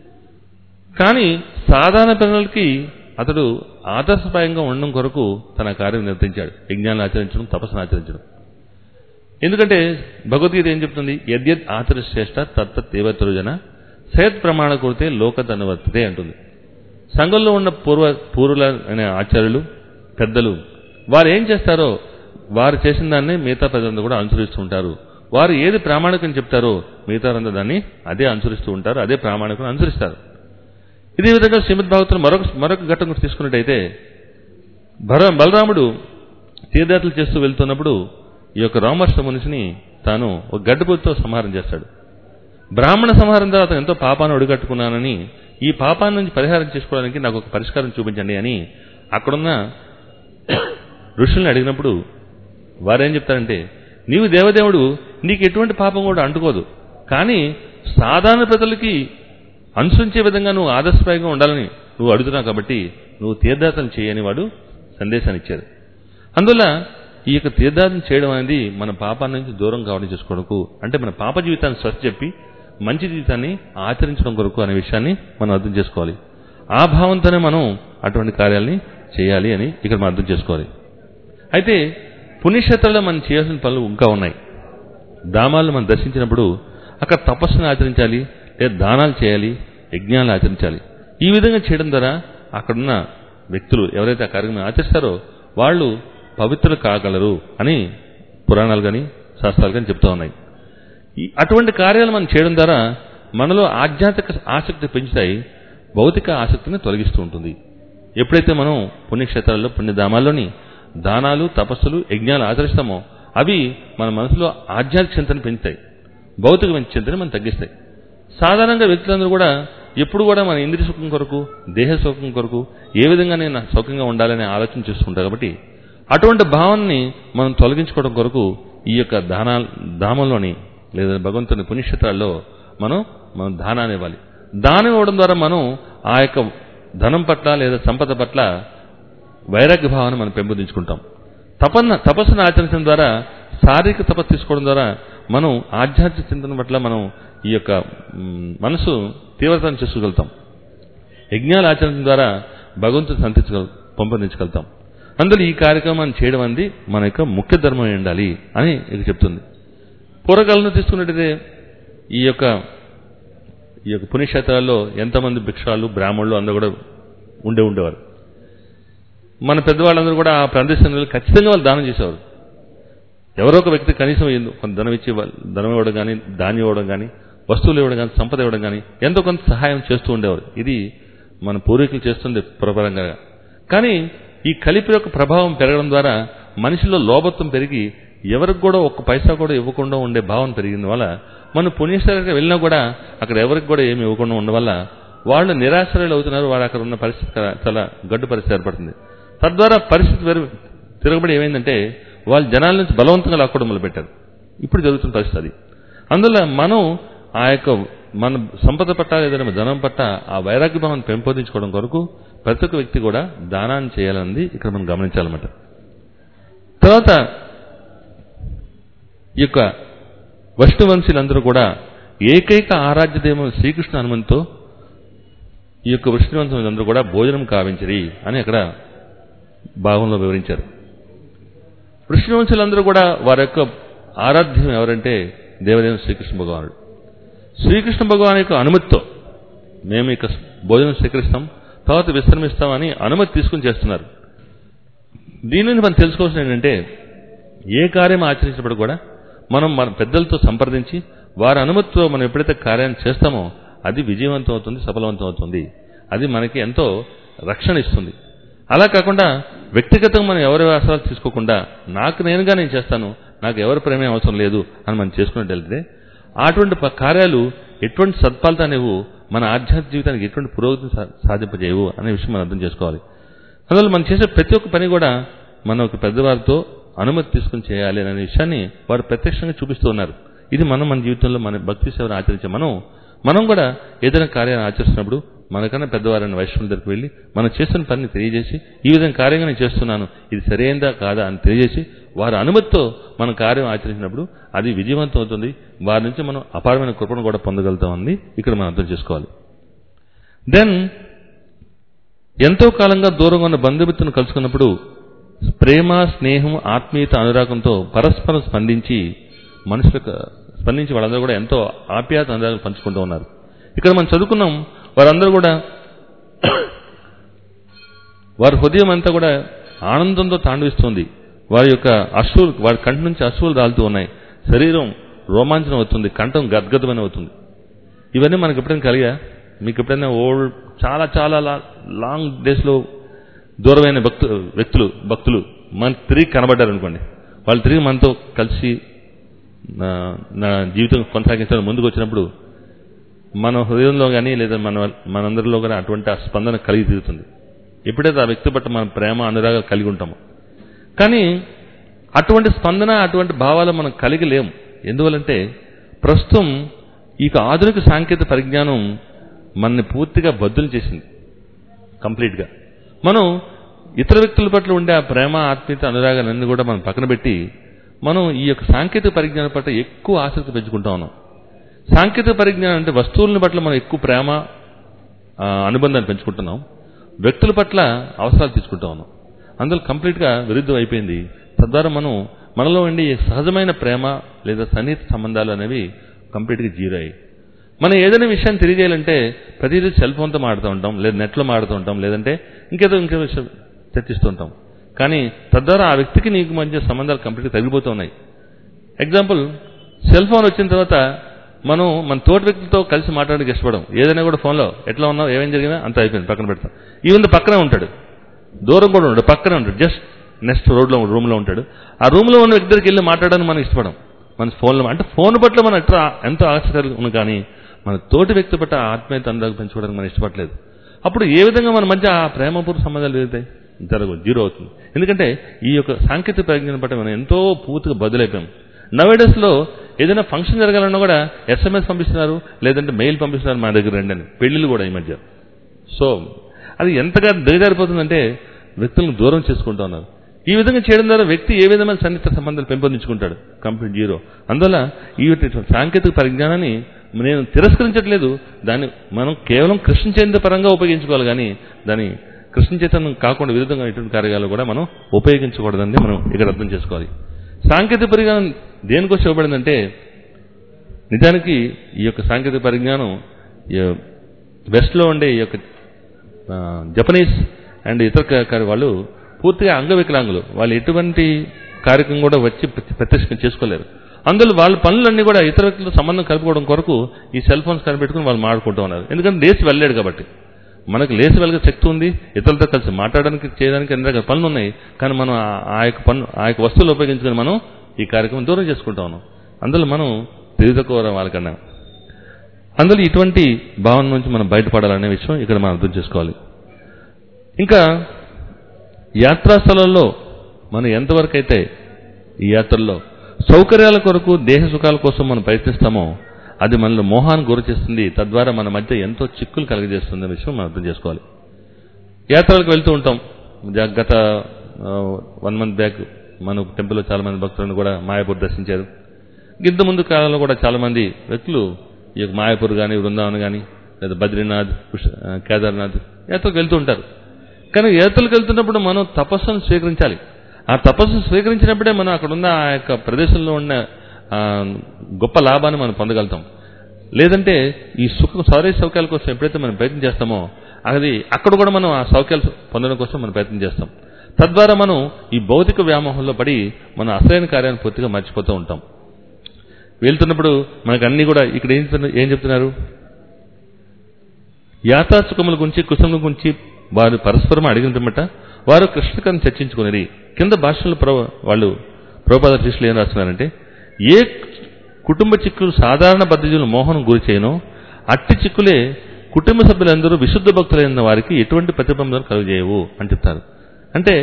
కానీ సాధారణ పిల్లలకి అతడు ఆదర్శప్రాయంగా ఉండడం కొరకు తన కార్యం నిర్వహించాడు యజ్ఞాన్ని ఆచరించడం తపస్సును ఆచరించడం ఎందుకంటే భగవద్గీత ఏం చెప్తుంది యద్యద్ ఆచరిశ్రేష్ట తత్తత్ ఏవతరుజన సయత్ ప్రమాణ కొడితే లోకతనువర్తతే అంటుంది సంఘంలో ఉన్న పూర్వ పూర్వుల అనే ఆచార్యులు పెద్దలు వారు ఏం చేస్తారో వారు చేసిన దాన్ని మిగతా ప్రజలందరూ కూడా అనుసరిస్తూ ఉంటారు వారు ఏది ప్రామాణికం చెప్తారో మిగతా వారందరూ దాన్ని అదే అనుసరిస్తూ ఉంటారు అదే ప్రామాణికం అనుసరిస్తారు ఇదే విధంగా శ్రీమద్ భాగవతం మరొక మరొక ఘట్టం గురించి తీసుకున్నట్టయితే భర బలరాముడు తీర్థయాత్రలు చేస్తూ వెళ్తున్నప్పుడు ఈ యొక్క రామర్ష మనిషిని తాను ఒక గడ్డపుతో సంహారం చేస్తాడు బ్రాహ్మణ సంహారం ద్వారా అతను ఎంతో పాపాన్ని ఒడిగట్టుకున్నానని ఈ పాపాన్ని నుంచి పరిహారం చేసుకోవడానికి నాకు ఒక పరిష్కారం చూపించండి అని అక్కడున్న ఋషుల్ని అడిగినప్పుడు వారేం చెప్తారంటే నీవు దేవదేవుడు నీకు ఎటువంటి పాపం కూడా అంటుకోదు కానీ సాధారణ ప్రజలకి అనుసరించే విధంగా నువ్వు ఆదర్శప్రాయంగా ఉండాలని నువ్వు అడుగుతున్నావు కాబట్టి నువ్వు తీర్థయాత్రలు చేయని వాడు సందేశాన్ని ఇచ్చారు అందువల్ల ఈ యొక్క తీర్థయాత్ర చేయడం అనేది మన పాపాల నుంచి దూరం కావడం చేసుకోవడానికి అంటే మన పాప జీవితాన్ని స్వచ్ఛ చెప్పి మంచి జీవితాన్ని ఆచరించడం కొరకు అనే విషయాన్ని మనం అర్థం చేసుకోవాలి ఆ భావంతోనే మనం అటువంటి కార్యాలని చేయాలి అని ఇక్కడ మనం అర్థం చేసుకోవాలి అయితే పుణ్యక్షేత్రాల్లో మనం చేయాల్సిన పనులు ఇంకా ఉన్నాయి ధామాలను మనం దర్శించినప్పుడు అక్కడ తపస్సును ఆచరించాలి లేదా దానాలు చేయాలి యజ్ఞాలు ఆచరించాలి ఈ విధంగా చేయడం ద్వారా అక్కడున్న వ్యక్తులు ఎవరైతే ఆ కార్యక్రమం ఆచరిస్తారో వాళ్ళు పవిత్రులు కాగలరు అని పురాణాలు కానీ శాస్త్రాలు కానీ చెప్తూ ఉన్నాయి ఈ అటువంటి కార్యాలు మనం చేయడం ద్వారా మనలో ఆధ్యాత్మిక ఆసక్తి పెంచుతాయి భౌతిక ఆసక్తిని తొలగిస్తూ ఉంటుంది ఎప్పుడైతే మనం పుణ్యక్షేత్రాల్లో పుణ్యధామాల్లోని దానాలు తపస్సులు యజ్ఞాలు ఆచరిస్తామో అవి మన మనసులో ఆధ్యాత్మిక చింతన పెంచుతాయి భౌతిక చింతన మనం తగ్గిస్తాయి సాధారణంగా వ్యక్తులందరూ కూడా ఎప్పుడు కూడా మన ఇంద్రియ సుఖం కొరకు దేహ సుఖం కొరకు ఏ విధంగా నేను సౌఖ్యంగా ఉండాలనే ఆలోచన చేస్తుంటారు కాబట్టి అటువంటి భావాన్ని మనం తొలగించుకోవడం కొరకు ఈ యొక్క దానా ధామంలోని లేదా భగవంతుని పుణ్యక్షేత్రాల్లో మనం మనం దానాన్ని ఇవ్వాలి దానం ఇవ్వడం ద్వారా మనం ఆ యొక్క ధనం పట్ల లేదా సంపద పట్ల వైరాగ్య భావాన్ని మనం పెంపొందించుకుంటాం తపన్న తపస్సును ఆచరించడం ద్వారా శారీరక తపస్సు తీసుకోవడం ద్వారా మనం ఆధ్యాత్మిక చింతన పట్ల మనం ఈ యొక్క మ్, మనసు తీవ్రతను చేసుకోగలుగుతాం యజ్ఞాలు ఆచరించడం ద్వారా భగవంతుని సంతించగల పెంపొందించగలుగుతాం అందులో ఈ కార్యక్రమాన్ని చేయడం అనేది మన యొక్క ముఖ్య ధర్మం అయి ఉండాలి అని ఇక చెప్తుంది పూర్వకాలంలో తీసుకున్నట్టయితే ఈ యొక్క ఈ యొక్క పుణ్యక్షేత్రాల్లో ఎంతమంది భిక్షాలు బ్రాహ్మణులు అందరూ కూడా ఉండే ఉండేవారు మన పెద్దవాళ్ళందరూ కూడా ఆ ప్రదేశంలో ఖచ్చితంగా వాళ్ళు దానం చేసేవారు ఎవరో ఒక వ్యక్తి కనీసం ఎందు- కొంత ధనం ఇచ్చి వాళ్ళ- ధనం ఇవ్వడం కానీ ధాన్యం ఇవ్వడం కానీ వస్తువులు ఇవ్వడం కానీ సంపద ఇవ్వడం కానీ ఎంతో కొంత సహాయం చేస్తూ ఉండేవారు ఇది మన పూర్వీకులు చేస్తుంది పురపరంగా కానీ ఈ కలిపి యొక్క ప్రభావం పెరగడం ద్వారా మనిషిలో లోభత్వం పెరిగి ఎవరికి కూడా ఒక్క పైసా కూడా ఇవ్వకుండా ఉండే భావన పెరిగిన వల్ల మనం పుణ్యస్థలానికి వెళ్ళినా కూడా అక్కడ ఎవరికి కూడా ఏమి ఇవ్వకుండా ఉండడం వల్ల వాళ్ళు నిరాశ్రయులు అవుతున్నారు వాళ్ళు అక్కడ ఉన్న పరిస్థితి చాలా- చాలా గడ్డు పరిస్థితి ఏర్పడుతుంది తద్వారా పరిస్థితి వెరు తిరగబడి ఏమైందంటే వాళ్ళు జనాల నుంచి బలవంతంగా లాక్కోవడం మొదలుపెట్టారు ఇప్పుడు జరుగుతున్న పరిస్థితి అది అందువల్ల మనం ఆ యొక్క మన సంపద పట్ల ఏదైనా ధనం పట్ల ఆ వైరాగ్య భావాన్ని పెంపొందించుకోవడం కొరకు ప్రతి ఒక్క వ్యక్తి కూడా దానాన్ని చేయాలన్నది ఇక్కడ మనం గమనించాలన్నమాట తర్వాత ఈ యొక్క వైష్ణవంశీలందరూ కూడా ఏకైక ఆరాధ్య దైవం శ్రీకృష్ణ హనుమంతో ఈ యొక్క విష్ణువంశులందరూ కూడా భోజనం కావించరి అని అక్కడ భాగంలో వివరించారు విష్ణువంశులందరూ కూడా వారి యొక్క ఆరాధ్యం ఎవరంటే దేవదేవుని శ్రీకృష్ణ భగవానుడు శ్రీకృష్ణ భగవాన్ యొక్క అనుమతితో మేము ఇక భోజనం స్వీకరిస్తాం తర్వాత విశ్రమిస్తామని అనుమతి తీసుకుని చేస్తున్నారు దీని నుంచి మనం తెలుసుకోవాల్సింది ఏంటంటే ఏ కార్యం ఆచరించినప్పుడు కూడా మనం మన పెద్దలతో సంప్రదించి వారి అనుమతితో మనం ఎప్పుడైతే కార్యాన్ని చేస్తామో అది విజయవంతం అవుతుంది సఫలవంతం అవుతుంది అది మనకి ఎంతో రక్షణ ఇస్తుంది అలా కాకుండా వ్యక్తిగతంగా మనం ఎవరి ఆసరాలు తీసుకోకుండా నాకు నేనుగా నేను చేస్తాను నాకు ఎవరి ప్రేమే అవసరం లేదు అని మనం చేసుకున్నట్టు వెళ్తే అటువంటి ప- కార్యాలు ఎటువంటి సత్ఫలితాలు అనేవు మన ఆధ్యాత్మిక జీవితానికి ఎటువంటి పురోగతిని సా- సాధింపజేయవు అనే విషయం మనం అర్థం చేసుకోవాలి అందువల్ల మనం చేసే ప్రతి ఒక్క పని కూడా మన ఒక పెద్దవారితో అనుమతి తీసుకుని చేయాలి అనే విషయాన్ని వారు ప్రత్యక్షంగా చూపిస్తూ ఉన్నారు ఇది మనం మన జీవితంలో మన భక్తి సేవను ఆచరించే మనం మనం కూడా ఏదైనా కార్యాన్ని ఆచరిస్తున్నప్పుడు మనకన్నా పెద్దవారైన వైష్ణవుల దగ్గరికి వెళ్ళి మనం చేస్తున్న పనిని తెలియజేసి ఈ విధంగా కార్యంగా నేను చేస్తున్నాను ఇది సరైనదా కాదా అని తెలియజేసి వారి అనుమతితో మన కార్యం ఆచరించినప్పుడు అది విజయవంతం అవుతుంది వారి నుంచి మనం అపారమైన కృపను కూడా పొందగలుగుతామని ఇక్కడ మనం అర్థం చేసుకోవాలి దెన్ ఎంతో కాలంగా దూరంగా ఉన్న బంధుమిత్రులను కలుసుకున్నప్పుడు ప్రేమ స్నేహం ఆత్మీయత అనురాగంతో పరస్పరం స్పందించి మనుషులకు స్పందించి వాళ్ళందరూ కూడా ఎంతో ఆప్యాయత అనురాగాలు పంచుకుంటూ ఉన్నారు ఇక్కడ మనం చదువుకున్నాం వారందరూ కూడా వారి హృదయం అంతా కూడా ఆనందంతో తాండవిస్తుంది వారి యొక్క అశ్రువులు వారి కంటి నుంచి అశ్రువులు రాలుతూ ఉన్నాయి శరీరం రోమాంచనం అవుతుంది కంఠం గద్గదమైన అవుతుంది ఇవన్నీ మనకి ఎప్పుడైనా కలిగా మీకు ఎప్పుడైనా ఓల్డ్ చాలా చాలా లా- లాంగ్ డేస్లో దూరమైన భక్తు వ్యక్తులు భక్తులు మనకు తిరిగి కనబడ్డారు అనుకోండి వాళ్ళు తిరిగి మనతో కలిసి నా నా జీవితం కొనసాగించడం ముందుకు వచ్చినప్పుడు మన హృదయంలో కానీ లేదా మన మనందరిలో కానీ అటువంటి ఆ స్పందన కలిగి తీరుతుంది ఎప్పుడైతే ఆ వ్యక్తి పట్ల మనం ప్రేమ అనురాగాలు కలిగి ఉంటామో కానీ అటువంటి స్పందన అటువంటి భావాలు మనం కలిగి లేము ఎందువలంటే ప్రస్తుతం ఈ ఆధునిక సాంకేతిక పరిజ్ఞానం మనని పూర్తిగా బద్దులు చేసింది కంప్లీట్గా మనం ఇతర వ్యక్తుల పట్ల ఉండే ఆ ప్రేమ ఆత్మీయత అనురాగాలన్నీ కూడా మనం పక్కన పెట్టి మనం ఈ యొక్క సాంకేతిక పరిజ్ఞానం పట్ల ఎక్కువ ఆసక్తి పెంచుకుంటా ఉన్నాం సాంకేతిక పరిజ్ఞానం అంటే వస్తువుల పట్ల మనం ఎక్కువ ప్రేమ ఆ, అనుబంధాన్ని పెంచుకుంటున్నాం వ్యక్తుల పట్ల అవసరాలు తీసుకుంటా ఉన్నాం అందులో కంప్లీట్గా విరుద్ధం అయిపోయింది తద్వారా మనం మనలో ఉండే ఈ సహజమైన ప్రేమ లేదా సన్నిహిత సంబంధాలు అనేవి కంప్లీట్గా జీరో అయ్యాయి మనం ఏదైనా విషయాన్ని తెలియజేయాలంటే ప్రతిదీ సెల్ ఫోన్తో మాడుతూ ఉంటాం లేదా నెట్లో మాడుతూ ఉంటాం లేదంటే ఇంకేదో ఇంకో విషయం చర్చిస్తూ ఉంటాం కానీ తద్వారా ఆ వ్యక్తికి నీకు మధ్య సంబంధాలు కంప్లీట్గా తగ్గిపోతూ ఉన్నాయి ఎగ్జాంపుల్ సెల్ ఫోన్ వచ్చిన తర్వాత మనం మన తోటి వ్యక్తులతో కలిసి మాట్లాడడానికి ఇష్టపడం ఏదైనా కూడా ఫోన్లో ఎట్లా ఉన్నావు ఏమేం జరిగినా అంత అయిపోయింది పక్కన పెడతాం ఈవెన్ పక్కనే ఉంటాడు దూరం కూడా ఉంటాడు పక్కనే ఉంటాడు జస్ట్ నెక్స్ట్ రోడ్లో రూమ్లో ఉంటాడు ఆ రూమ్లో ఉన్న వ్యక్తి దగ్గరికి వెళ్ళి మాట్లాడడానికి మనం ఇష్టపడం మన ఫోన్లో అంటే ఫోన్ పట్ల మనం ఎట్లా ఎంతో ఆసక్తి ఉంది కానీ మన తోటి వ్యక్తి పట్ల ఆ ఆత్మీయత అందాక పెంచుకోవడానికి మనం ఇష్టపడలేదు అప్పుడు ఏ విధంగా మన మధ్య ఆ ప్రేమపూర్వ సంబంధాలు జరుగుతాయి జరగవు జీరో అవుతుంది ఎందుకంటే ఈ యొక్క సాంకేతిక పరిజ్ఞానం పట్ల మనం ఎంతో పూర్తిగా బదులైపోయాం నవేడేస్ లో ఏదైనా ఫంక్షన్ జరగాలన్నా కూడా ఎస్ఎంఎస్ పంపిస్తున్నారు లేదంటే మెయిల్ పంపిస్తున్నారు మా దగ్గర రండి అని పెళ్లిళ్ళు కూడా ఈ మధ్య సో అది ఎంతగా దిగజారిపోతుందంటే వ్యక్తులను దూరం చేసుకుంటూ ఉన్నారు ఈ విధంగా చేయడం ద్వారా వ్యక్తి ఏ విధమైన సన్నిహిత సంబంధాలు పెంపొందించుకుంటాడు కంప్లీట్ జీరో అందువల్ల ఈ సాంకేతిక పరిజ్ఞానాన్ని నేను తిరస్కరించట్లేదు దాన్ని మనం కేవలం కృష్ణ చైతన్య పరంగా ఉపయోగించుకోవాలి కానీ దాన్ని కృష్ణ చైతన్యం కాకుండా విరుద్ధంగా ఇటువంటి కార్యాలు కూడా మనం ఉపయోగించకూడదని మనం ఇక్కడ అర్థం చేసుకోవాలి సాంకేతిక పరిజ్ఞానం దేనికోసం ఇవ్వబడిందంటే నిజానికి ఈ యొక్క సాంకేతిక పరిజ్ఞానం ఈ వెస్ట్లో ఉండే ఈ యొక్క ఆ, జపనీస్ అండ్ ఇతర క- క- వాళ్ళు పూర్తిగా అంగవికలాంగులు వాళ్ళు ఎటువంటి కార్యక్రమం కూడా వచ్చి ప్రత్య- ప్రత్యక్షంగా చేసుకోలేరు అందులో వాళ్ళ పనులన్నీ కూడా ఇతర వ్యక్తులతో సంబంధం కలుపుకోవడం కొరకు ఈ సెల్ ఫోన్స్ కనిపెట్టుకుని వాళ్ళు మాడుకుంటూ ఉన్నారు ఎందుకంటే లేచి వెళ్ళలేడు కాబట్టి మనకు లేచి వెళ్ళగే శక్తి ఉంది ఇతరులతో కలిసి మాట్లాడడానికి చేయడానికి అన్ని రకాల పనులు ఉన్నాయి కానీ మనం ఆ- ఆ యొక్క పను ఆ యొక్క వస్తువులు ఉపయోగించుకొని మనం ఈ కార్యక్రమం దూరం చేసుకుంటా ఉన్నాం అందులో మనం తెలియదక్కువ వాళ్ళకన్నా అందులో ఇటువంటి భావన నుంచి మనం బయటపడాలనే విషయం ఇక్కడ మనం అర్థం చేసుకోవాలి ఇంకా యాత్రా స్థలంలో మనం ఎంతవరకు అయితే ఈ యాత్రల్లో సౌకర్యాల కొరకు దేహ సుఖాల కోసం మనం ప్రయత్నిస్తామో అది మనలో మోహాన్ని గురి చేస్తుంది తద్వారా మన మధ్య ఎంతో చిక్కులు కలుగజేస్తుంది అనే విషయం మనం అర్థం చేసుకోవాలి యాత్రలకు వెళ్తూ ఉంటాం జ- గత వన్ మంత్ బ్యాక్ మన టెంపుల్లో చాలా మంది భక్తులను కూడా మాయాపూర్ దర్శించారు ఇంత ముందు కాలంలో కూడా చాలా మంది వ్యక్తులు ఈ యొక్క మాయాపూర్ కానీ బృందావన్ కానీ లేదా బద్రీనాథ్ కృష్ణ- ఆ, కేదార్నాథ్ యాత్రకు వెళ్తూ ఉంటారు కానీ యాత్రలకు వెళ్తున్నప్పుడు మనం తపస్సును స్వీకరించాలి ఆ తపస్సును స్వీకరించినప్పుడే మనం అక్కడ ఉన్న ఆ యొక్క ప్రదేశంలో ఉన్న ఆ, గొప్ప లాభాన్ని మనం పొందగలుగుతాం లేదంటే ఈ సుఖ శారీరక సౌఖ్యాల కోసం ఎప్పుడైతే మనం ప్రయత్నం చేస్తామో అది అక్కడ కూడా మనం ఆ సౌఖ్యాలు పొందడం కోసం మనం ప్రయత్నం చేస్తాం తద్వారా మనం ఈ భౌతిక వ్యామోహంలో పడి మన అసలైన కార్యాన్ని పూర్తిగా మర్చిపోతూ ఉంటాం వెళ్తున్నప్పుడు మనకు అన్ని కూడా ఇక్కడ ఏం చెప్తున్నారు- ఏం చెప్తున్నారు యాత్రాసుఖముల గురించి కుశముల గురించి వారు పరస్పరం అడిగినమాట వారు కృష్ణకని చర్చించుకునేది కింద భాషలో ప్ర వాళ్ళు ప్రభుపాద శిష్యులు ఏం రాస్తున్నారంటే ఏ కుటుంబ చిక్కులు సాధారణ పద్ధతులు మోహనం గురి చేయనో అట్టి చిక్కులే కుటుంబ సభ్యులందరూ విశుద్ధ భక్తులైన వారికి ఎటువంటి ప్రతిబంధన కలుగజేయవు అని చెప్తారు అంటే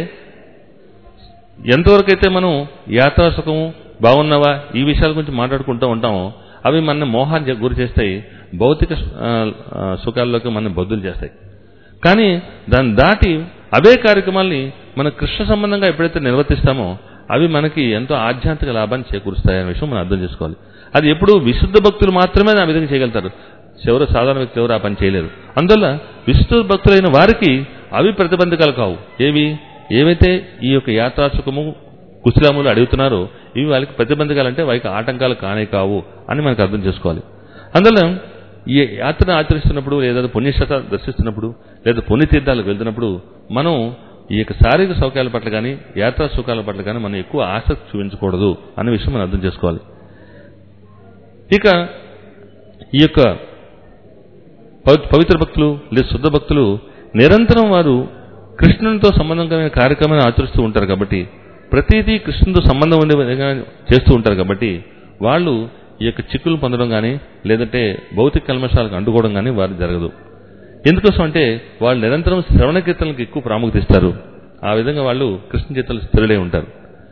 ఎంతవరకు అయితే మనం యాత్రా సుఖము బాగున్నావా ఈ విషయాల గురించి మాట్లాడుకుంటూ ఉంటామో అవి మన మోహాన్ని గురి చేస్తాయి భౌతిక ఆ, ఆ, సుఖాల్లోకి మన బొద్దులు చేస్తాయి కానీ దాన్ని దాటి అవే కార్యక్రమాల్ని మన కృష్ణ సంబంధంగా ఎప్పుడైతే నిర్వర్తిస్తామో అవి మనకి ఎంతో ఆధ్యాత్మిక లాభాన్ని చేకూరుస్తాయనే విషయం మనం అర్థం చేసుకోవాలి అది ఎప్పుడు విశుద్ధ భక్తులు మాత్రమే ఆ విధంగా చేయగలుగుతారు ఎవరు సాధారణ వ్యక్తులు ఎవరు ఆ పని చేయలేరు అందువల్ల విశుద్ధ భక్తులైన వారికి అవి ప్రతిబంధకాలు కావు ఏవి ఏవైతే ఈ యొక్క యాత్రాసుఖము కుశలములు అడుగుతున్నారో ఇవి వాళ్ళకి ప్రతిబంధకాలు అంటే వారికి ఆటంకాలు కానే కావు అని మనకు అర్థం చేసుకోవాలి అందువల్ల ఈ యాత్రను ఆచరిస్తున్నప్పుడు లేదా పుణ్యక్షేత్ర దర్శిస్తున్నప్పుడు లేదా పుణ్యతీర్థాలకు వెళ్తున్నప్పుడు మనం ఈ యొక్క శారీరక సౌఖ్యాల పట్ల కానీ యాత్రా సుఖాల పట్ల కానీ మనం ఎక్కువ ఆసక్తి చూపించకూడదు అనే విషయం మనం అర్థం చేసుకోవాలి ఇక ఈ యొక్క పవి- పవిత్ర భక్తులు లేదా శుద్ధ భక్తులు నిరంతరం వారు కృష్ణునితో సంబంధం కలిగిన కార్యక్రమాన్ని ఆచరిస్తూ ఉంటారు కాబట్టి ప్రతిదీ కృష్ణునితో సంబంధం ఉండే విధంగా చేస్తూ ఉంటారు కాబట్టి వాళ్ళు ఈ యొక్క చిక్కులు పొందడం కానీ లేదంటే భౌతిక కల్మషాలకు అంటుకోవడం కానీ వారు జరగదు ఎందుకోసం అంటే వాళ్ళు నిరంతరం శ్రవణ కీర్తనలకు ఎక్కువ ప్రాముఖ్యత ఇస్తారు ఆ విధంగా వాళ్ళు కృష్ణ చేతలు స్థిరులై ఉంటారు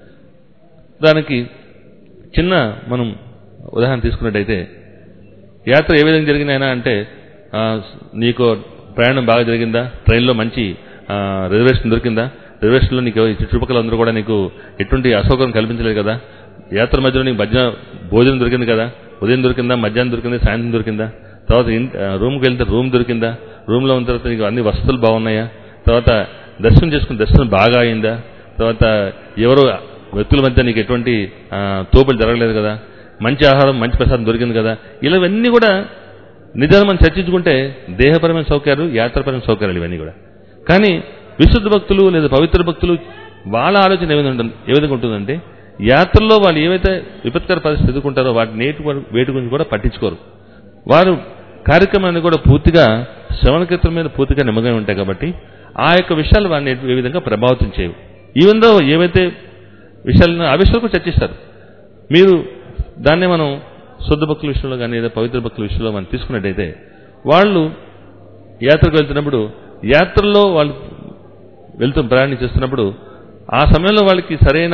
దానికి చిన్న మనం ఉదాహరణ తీసుకున్నట్టయితే యాత్ర ఏ విధంగా జరిగిందైనా అంటే ఆ, నీకు ప్రయాణం బాగా జరిగిందా ట్రైన్లో మంచి ఆ, రిజర్వేషన్ దొరికిందా రిజర్వేషన్లో నీకు ఈ చుట్టుపక్కల అందరూ కూడా నీకు ఎటువంటి అసౌకర్యం కల్పించలేదు కదా యాత్ర మధ్యలో నీకు మధ్య భోజనం దొరికింది కదా ఉదయం దొరికిందా మధ్యాహ్నం దొరికిందా సాయంత్రం దొరికిందా తర్వాత ఇన్- ఆ, రూమ్కి వెళ్తే రూమ్ దొరికిందా రూమ్లో ఉన్న తర్వాత నీకు అన్ని వసతులు బాగున్నాయా తర్వాత దర్శనం చేసుకుని దర్శనం బాగా అయిందా తర్వాత ఎవరు వ్యక్తుల మధ్య నీకు ఎటువంటి ఆ, తోపులు జరగలేదు కదా మంచి ఆహారం మంచి ప్రసాదం దొరికింది కదా ఇలా ఇవన్నీ కూడా నిజాన్ని మనం చర్చించుకుంటే దేహపరమైన సౌకర్యాలు యాత్రపరమైన సౌకర్యాలు ఇవన్నీ కూడా కానీ విశుద్ధ భక్తులు లేదా పవిత్ర భక్తులు వాళ్ళ ఆలోచన ఏ విధంగా ఉంటుంది ఏ విధంగా ఉంటుందంటే యాత్రలో వాళ్ళు ఏవైతే విపత్కర పరిస్థితి ఎదుర్కొంటారో వాటి నేటి వరకు- వేటి గురించి కూడా పట్టించుకోరు వారు కార్యక్రమాన్ని కూడా పూర్తిగా శ్రవణ కీర్తన మీద పూర్తిగా నిమగ్నమై ఉంటాయి కాబట్టి ఆ యొక్క విషయాలు వారిని ఏ విధంగా ప్రభావితం చేయవు ఈవెందో ఏవైతే విషయాలను ఆ విషయాలు కూడా చర్చిస్తారు మీరు దాన్నే మనం శుద్ధ భక్తుల విషయంలో కానీ లేదా పవిత్ర భక్తుల విషయంలో మనం తీసుకున్నట్టయితే వాళ్ళు యాత్రకు వెళ్తున్నప్పుడు యాత్రలో వాళ్ళు వెళ్తూ ప్రయాణం చేస్తున్నప్పుడు ఆ సమయంలో వాళ్ళకి సరైన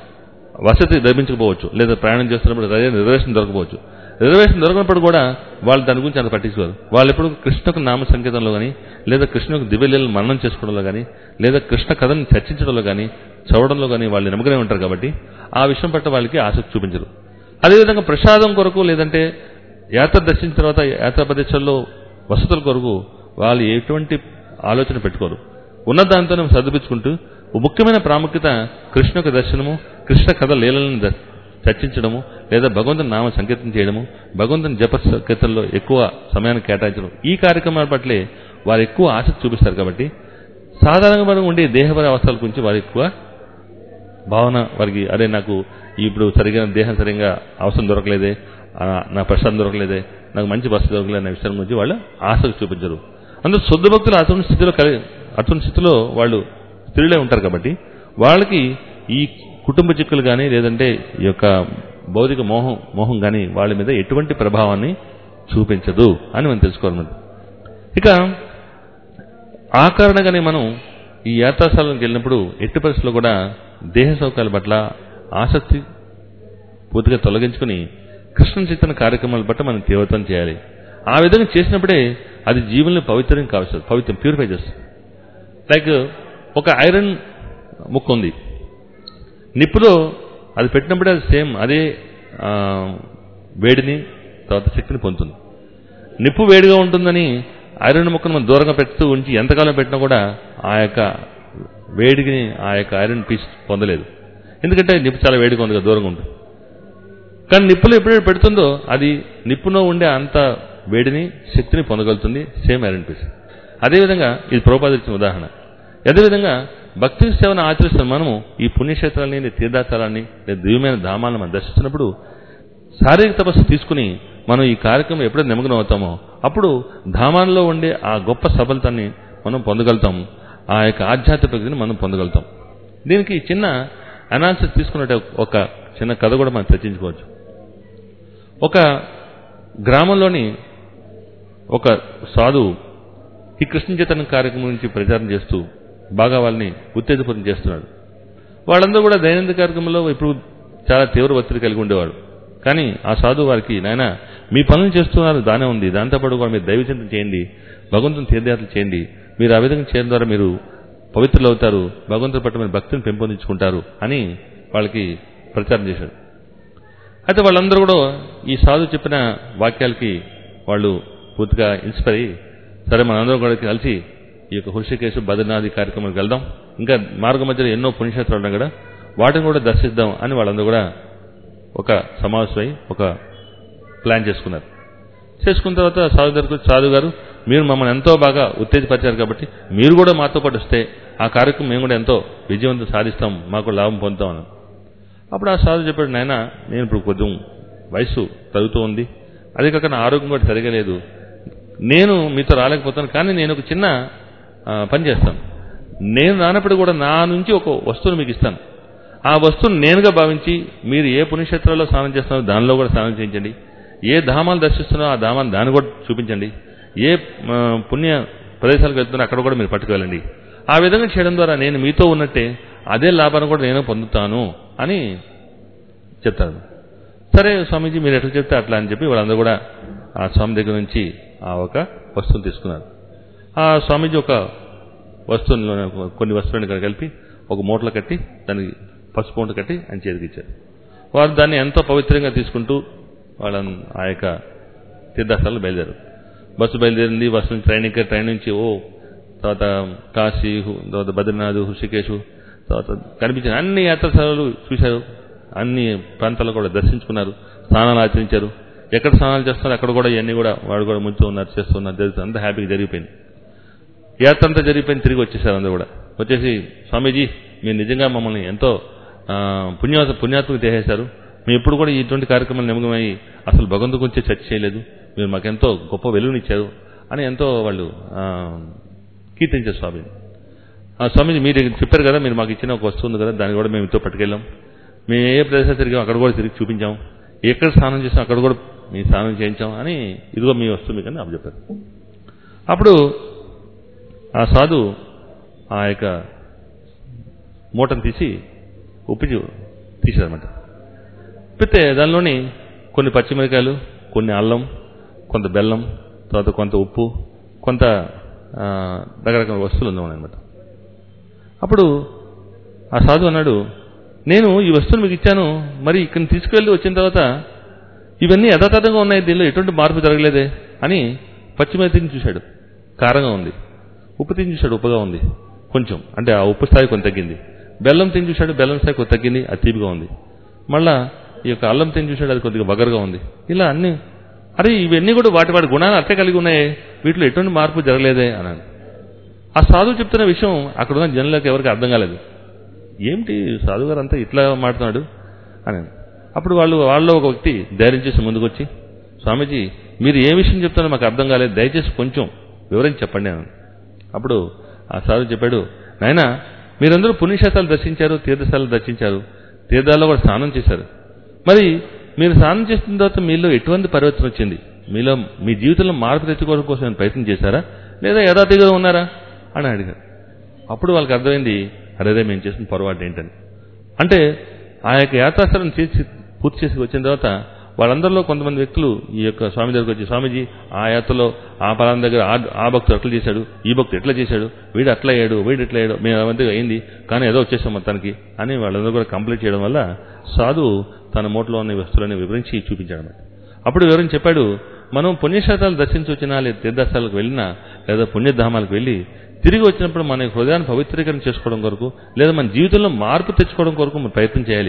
వసతి లభించకపోవచ్చు లేదా ప్రయాణం చేస్తున్నప్పుడు సరైన రిజర్వేషన్ దొరకపోవచ్చు రిజర్వేషన్ దొరకనప్పుడు కూడా వాళ్ళు దాని గురించి అంత పట్టించుకోరు వాళ్ళు ఎప్పుడు కృష్ణకు నామ సంకేతంలో కానీ లేదా కృష్ణకు దివ్యలీలను మననం చేసుకోవడంలో కానీ లేదా కృష్ణ కథని చర్చించడంలో కానీ చదవడంలో కానీ వాళ్ళు నిమగ్నమై ఉంటారు కాబట్టి ఆ విషయం పట్ల వాళ్ళకి ఆసక్తి చూపించరు అదేవిధంగా ప్రసాదం కొరకు లేదంటే యాత్ర దర్శించిన తర్వాత యాత్రా ప్రదేశాల్లో వసతుల కొరకు వాళ్ళు ఎటువంటి ఆలోచన పెట్టుకోరు ఉన్న దాంతోనే సర్దుపించుకుంటూ ముఖ్యమైన ప్రాముఖ్యత కృష్ణ యొక్క దర్శనము కృష్ణ కథ లీలలను ద- చర్చించడము లేదా భగవంతుని నామ సంకీర్తన చేయడము భగవంతుని జప సంకీర్తనలో ఎక్కువ సమయాన్ని కేటాయించడం ఈ కార్యక్రమాల పట్లే వారు ఎక్కువ ఆసక్తి చూపిస్తారు కాబట్టి సాధారణంగా ఉండే దేహపర అవసరాల గురించి వారు ఎక్కువ భావన వారికి అరే నాకు ఇప్పుడు సరిగా దేహం సరిగా అవసరం దొరకలేదే ఆ, నా ప్రసాదం దొరకలేదే నాకు మంచి బస్సు దొరకలేదు అనే విషయం గురించి వాళ్ళు ఆసక్తి చూపించరు అందులో శుద్ధ భక్తులు అటువంటి స్థితిలో కలి అటువంటి స్థితిలో వాళ్ళు స్త్రీలే ఉంటారు కాబట్టి వాళ్ళకి ఈ కుటుంబ చిక్కులు కానీ లేదంటే ఈ యొక్క భౌతిక మోహం మోహం కానీ వాళ్ళ మీద ఎటువంటి ప్రభావాన్ని చూపించదు అని మనం తెలుసుకోవాలి మనం. ఇక ఆ కారణంగానే మనం ఈ యాత్రాస్థలానికి వెళ్ళినప్పుడు ఎట్టి పరిస్థితుల్లో కూడా దేహ సౌకర్యాల పట్ల ఆసక్తి పూర్తిగా తొలగించుకుని కృష్ణ చిత్తన కార్యక్రమాల పట్ల మనం తీవ్రతం చేయాలి ఆ విధంగా చేసినప్పుడే అది జీవనంలో పవిత్రం కావచ్చు పవిత్రం ప్యూరిఫై చేస్తుంది లైక్ ఒక ఐరన్ ముక్క ఉంది నిప్పులో అది పెట్టినప్పుడే అది సేమ్ అదే ఆ, వేడిని తర్వాత శక్తిని పొందుతుంది నిప్పు వేడిగా ఉంటుందని ఐరన్ ముక్కను మనం దూరంగా పెడుతూ ఉంచి ఎంతకాలం పెట్టినా కూడా ఆ యొక్క వేడిని ఆ యొక్క ఐరన్ పీస్ పొందలేదు ఎందుకంటే నిప్పు చాలా వేడిగా ఉంది కదా దూరంగా ఉంటుంది కానీ నిప్పులో ఎప్పుడైతే పెడుతుందో అది నిప్పులో ఉండే అంత వేడిని శక్తిని పొందగలుగుతుంది సేమ్ ఐరన్ పీస్ అదేవిధంగా ఇది ప్రభుపాద ఇచ్చిన ఉదాహరణ అదేవిధంగా భక్తి సేవను ఆచరిస్తున్న మనము ఈ పుణ్యక్షేత్రాలని లేదా తీర్థాస్థలాన్ని లేదా దివ్యమైన ధామాలను మనం దర్శిస్తున్నప్పుడు శారీరక తపస్సు తీసుకుని మనం ఈ కార్యక్రమం ఎప్పుడైతే నిమగ్నం అవుతామో అప్పుడు ధామాల్లో ఉండే ఆ గొప్ప సఫలతాన్ని మనం పొందగలుగుతాం ఆ యొక్క ఆధ్యాత్మిక ప్రగతిని మనం పొందగలుగుతాం దీనికి చిన్న అనాలిసిస్ తీసుకున్నట్టు ఒక చిన్న కథ కూడా మనం చర్చించుకోవచ్చు ఒక గ్రామంలోని ఒక సాధువు ఈ కృష్ణ చైతన్య కార్యక్రమం గురించి ప్రచారం చేస్తూ బాగా వాళ్ళని ఉత్తేజపూరం చేస్తున్నాడు వాళ్ళందరూ కూడా దైనందిక కార్యక్రమంలో ఇప్పుడు చాలా తీవ్ర ఒత్తిడి కలిగి ఉండేవాడు కానీ ఆ సాధువు వారికి నాయన మీ పనులు చేస్తున్నారు దానే ఉంది దాంతోపాటు కూడా మీరు దైవచింతన చేయండి భగవంతుని తీర్థయాత్రలు చేయండి మీరు ఆ విధంగా చేయడం ద్వారా మీరు పవిత్రులు అవుతారు భగవంతుని పట్ల మీరు భక్తిని పెంపొందించుకుంటారు అని వాళ్ళకి ప్రచారం చేశాడు అయితే వాళ్ళందరూ కూడా ఈ సాధువు చెప్పిన వాక్యాలకి వాళ్ళు పూర్తిగా ఇన్స్పైర్ అయ్యి సరే మనందరం కూడా కలిసి ఈ యొక్క హృషికేశ్ బద్రీనాథ్ కార్యక్రమానికి వెళ్దాం ఇంకా మార్గ మధ్యలో ఎన్నో పుణ్యక్షేత్రాలు ఉన్నాయి కదా వాటిని కూడా దర్శిద్దాం అని వాళ్ళందరూ కూడా ఒక సమావేశమై ఒక ప్లాన్ చేసుకున్నారు చేసుకున్న తర్వాత సాధు దగ్గరకు సాధు గారు మీరు మమ్మల్ని ఎంతో బాగా ఉత్తేజపరిచారు కాబట్టి మీరు కూడా మాతో పాటు వస్తే ఆ కార్యక్రమం మేము కూడా ఎంతో విజయవంతం సాధిస్తాం మాకు లాభం పొందుతాం అని అప్పుడు ఆ సాధు చెప్పాడు నాయన నేను ఇప్పుడు కొంచెం వయసు తగ్గుతూ ఉంది అదే కాక నా ఆరోగ్యం కూడా సరిగా లేదు నేను మీతో రాలేకపోతాను కానీ నేను ఒక చిన్న ఆ, పని చేస్తాను నేను రానప్పుడు కూడా నా నుంచి ఒక వస్తువును మీకు ఇస్తాను ఆ వస్తువును నేనుగా భావించి మీరు ఏ పుణ్యక్షేత్రాల్లో స్నానం చేస్తున్నారో దానిలో కూడా స్నానం చేయించండి ఏ ధామాలు దర్శిస్తున్నారో ఆ ధామాన్ని దాన్ని కూడా చూపించండి ఏ ఆ, పుణ్య ప్రదేశాలకు వెళ్తున్నారో అక్కడ కూడా మీరు పట్టుకెళ్ళండి ఆ విధంగా చేయడం ద్వారా నేను మీతో ఉన్నట్టే అదే లాభాన్ని కూడా నేను పొందుతాను అని చెప్తాడు సరే స్వామీజీ మీరు ఎట్లా చెప్తే అట్లా అని చెప్పి వాళ్ళందరూ కూడా ఆ స్వామి దగ్గర నుంచి ఆ ఒక వస్తువుని తీసుకున్నారు ఆ స్వామీజీ ఒక వస్తువుని కొన్ని వస్తువులను ఇక్కడ కలిపి ఒక మూటలో కట్టి దానికి పసుపు మూట కట్టి ఆయన చేతికి ఇచ్చారు వారు దాన్ని ఎంతో పవిత్రంగా తీసుకుంటూ వాళ్ళ ఆ యొక్క తీర్థస్థలాలు బయలుదేరారు బస్సు బయలుదేరింది బస్సు నుంచి ట్రైన్ ఎక్కారు ట్రైన్ నుంచి ఓ తర్వాత కాశీ హు- తర్వాత బద్రీనాథ్ హృషికేశు తర్వాత కనిపించిన అన్ని యాత్రస్థలాలు చూశారు అన్ని ప్రాంతాల్లో కూడా దర్శించుకున్నారు స్నానాలు ఆచరించారు ఎక్కడ స్నానాలు చేస్తున్నారు అక్కడ కూడా ఇవన్నీ కూడా వాడు కూడా ముంచు ఉన్నారు చేస్తున్నారు జరుగుతుంది అంతా హ్యాపీగా జరిగిపోయింది యాత్ర అంతా జరిగిపోయింది తిరిగి వచ్చేసారు అందరూ కూడా వచ్చేసి స్వామీజీ మీరు నిజంగా మమ్మల్ని ఎంతో ఆ, పుణ్య పుణ్యాత్మక చేసేశారు మేము ఎప్పుడు కూడా ఇటువంటి కార్యక్రమాలు నిమగ్నమై అసలు భగవంతు గురించి చర్చ చేయలేదు మీరు మాకెంతో గొప్ప వెలుగునిచ్చారు అని ఎంతో వాళ్ళు ఆ, కీర్తించారు స్వామిని ఆ స్వామీజీ మీరు చెప్పారు కదా మీరు మాకు ఇచ్చిన ఒక వస్తువు ఉంది కదా దాన్ని కూడా మేము ఇంతో పట్టుకెళ్ళాం మేము ఏ ప్రదేశాలు తిరిగాం అక్కడ కూడా తిరిగి చూపించాం ఎక్కడ స్నానం చేసాం అక్కడ కూడా మీ స్నానం చేయించాం అని ఇదిగో మీ వస్తువు మీకు అని అప్పు చెప్పారు అప్పుడు ఆ సాధు ఆ యొక్క మూటను తీసి ఉప్పి చూ- తీశారన్నమాట ఉప్పితే దానిలోని కొన్ని పచ్చిమిరకాయలు కొన్ని అల్లం కొంత బెల్లం తర్వాత కొంత ఉప్పు కొంత ఆ, రకరకాల వస్తువులు ఉన్నాయన్నమాట అప్పుడు ఆ సాధు అన్నాడు నేను ఈ వస్తువులు మీకు ఇచ్చాను మరి ఇక్కడ తీసుకెళ్ళి వచ్చిన తర్వాత ఇవన్నీ యథాతథంగా ఉన్నాయి దీనిలో ఎటువంటి మార్పు జరగలేదే అని పచ్చిమిరతిని చూశాడు కారంగా ఉంది ఉప్పు తిని చూశాడు ఉప్పుగా ఉంది కొంచెం అంటే ఆ ఉప్పు స్థాయి కొంత తగ్గింది బెల్లం తిని చూశాడు బెల్లం స్థాయి కొంత తగ్గింది అది తీపిగా ఉంది మళ్ళా ఈ యొక్క అల్లం తిని చూశాడు అది కొద్దిగా బగరుగా ఉంది ఇలా అన్ని అరే ఇవన్నీ కూడా వాటి వాటి గుణాలు అట్టే కలిగి ఉన్నాయే వీటిలో ఎటువంటి మార్పు జరగలేదే అన్నాడు ఆ సాధువు చెప్తున్న విషయం అక్కడ ఉన్న జనులకు ఎవరికి అర్థం కాలేదు ఏమిటి సాధువు గారు అంతా ఇట్లా మాట్లాడుతున్నాడు అని అప్పుడు వాళ్ళు వాళ్ళలో ఒక వ్యక్తి ధైర్యం చేసి ముందుకు వచ్చి స్వామీజీ మీరు ఏ విషయం చెప్తారో మాకు అర్థం కాలేదు దయచేసి కొంచెం వివరించి చెప్పండి అని అప్పుడు ఆ సాధువు చెప్పాడు నాయన మీరందరూ పుణ్యక్షేత్రాలు దర్శించారు తీర్థస్థలాలు దర్శించారు తీర్థాల్లో కూడా స్నానం చేశారు మరి మీరు స్నానం చేసిన తర్వాత మీలో ఎటువంటి పరివర్తన వచ్చింది మీలో మీ జీవితంలో మార్పు తెచ్చుకోవడం కోసం ఏమైనా ప్రయత్నం చేశారా లేదా యథాతిగా ఉన్నారా అని అడిగారు అప్పుడు వాళ్ళకి అర్థమైంది అరే మేము చేసిన పొరపాటు ఏంటని అంటే ఆ యొక్క యాత్రాస్థలం చేసి పూర్తి చేసి వచ్చిన తర్వాత వాళ్ళందరిలో కొంతమంది వ్యక్తులు ఈ యొక్క స్వామి దగ్గరికి వచ్చి స్వామీజీ ఆ యాత్రలో ఆ పలానా దగ్గర ఆ- ఆ భక్తుడు అట్లా చేశాడు ఈ భక్తుడు ఎట్లా చేశాడు వీడు అట్లా అయ్యాడు వీడు ఎట్లా అయ్యాడు మేము అవంతా అయింది కానీ ఏదో వచ్చేసాం మొత్తానికి అని వాళ్ళందరూ కూడా కంప్లీట్ చేయడం వల్ల సాధు తన మూటలో ఉన్న ఈ వస్తువులని వివరించి చూపించాడు అన్నమాట అప్పుడు వివరించి చెప్పాడు మనం పుణ్యక్షేత్రాలు దర్శించి వచ్చినా లేదా తీర్థస్థలాలకు వెళ్ళినా లేదా పుణ్యధామాలకు వెళ్ళి తిరిగి వచ్చినప్పుడు మన హృదయాన్ని పవిత్రీకరణ చేసుకోవడం కొరకు లేదా మన జీవితంలో మార్పు తెచ్చుకోవడం కొరకు మనం ప్రయత్నం చేయాలి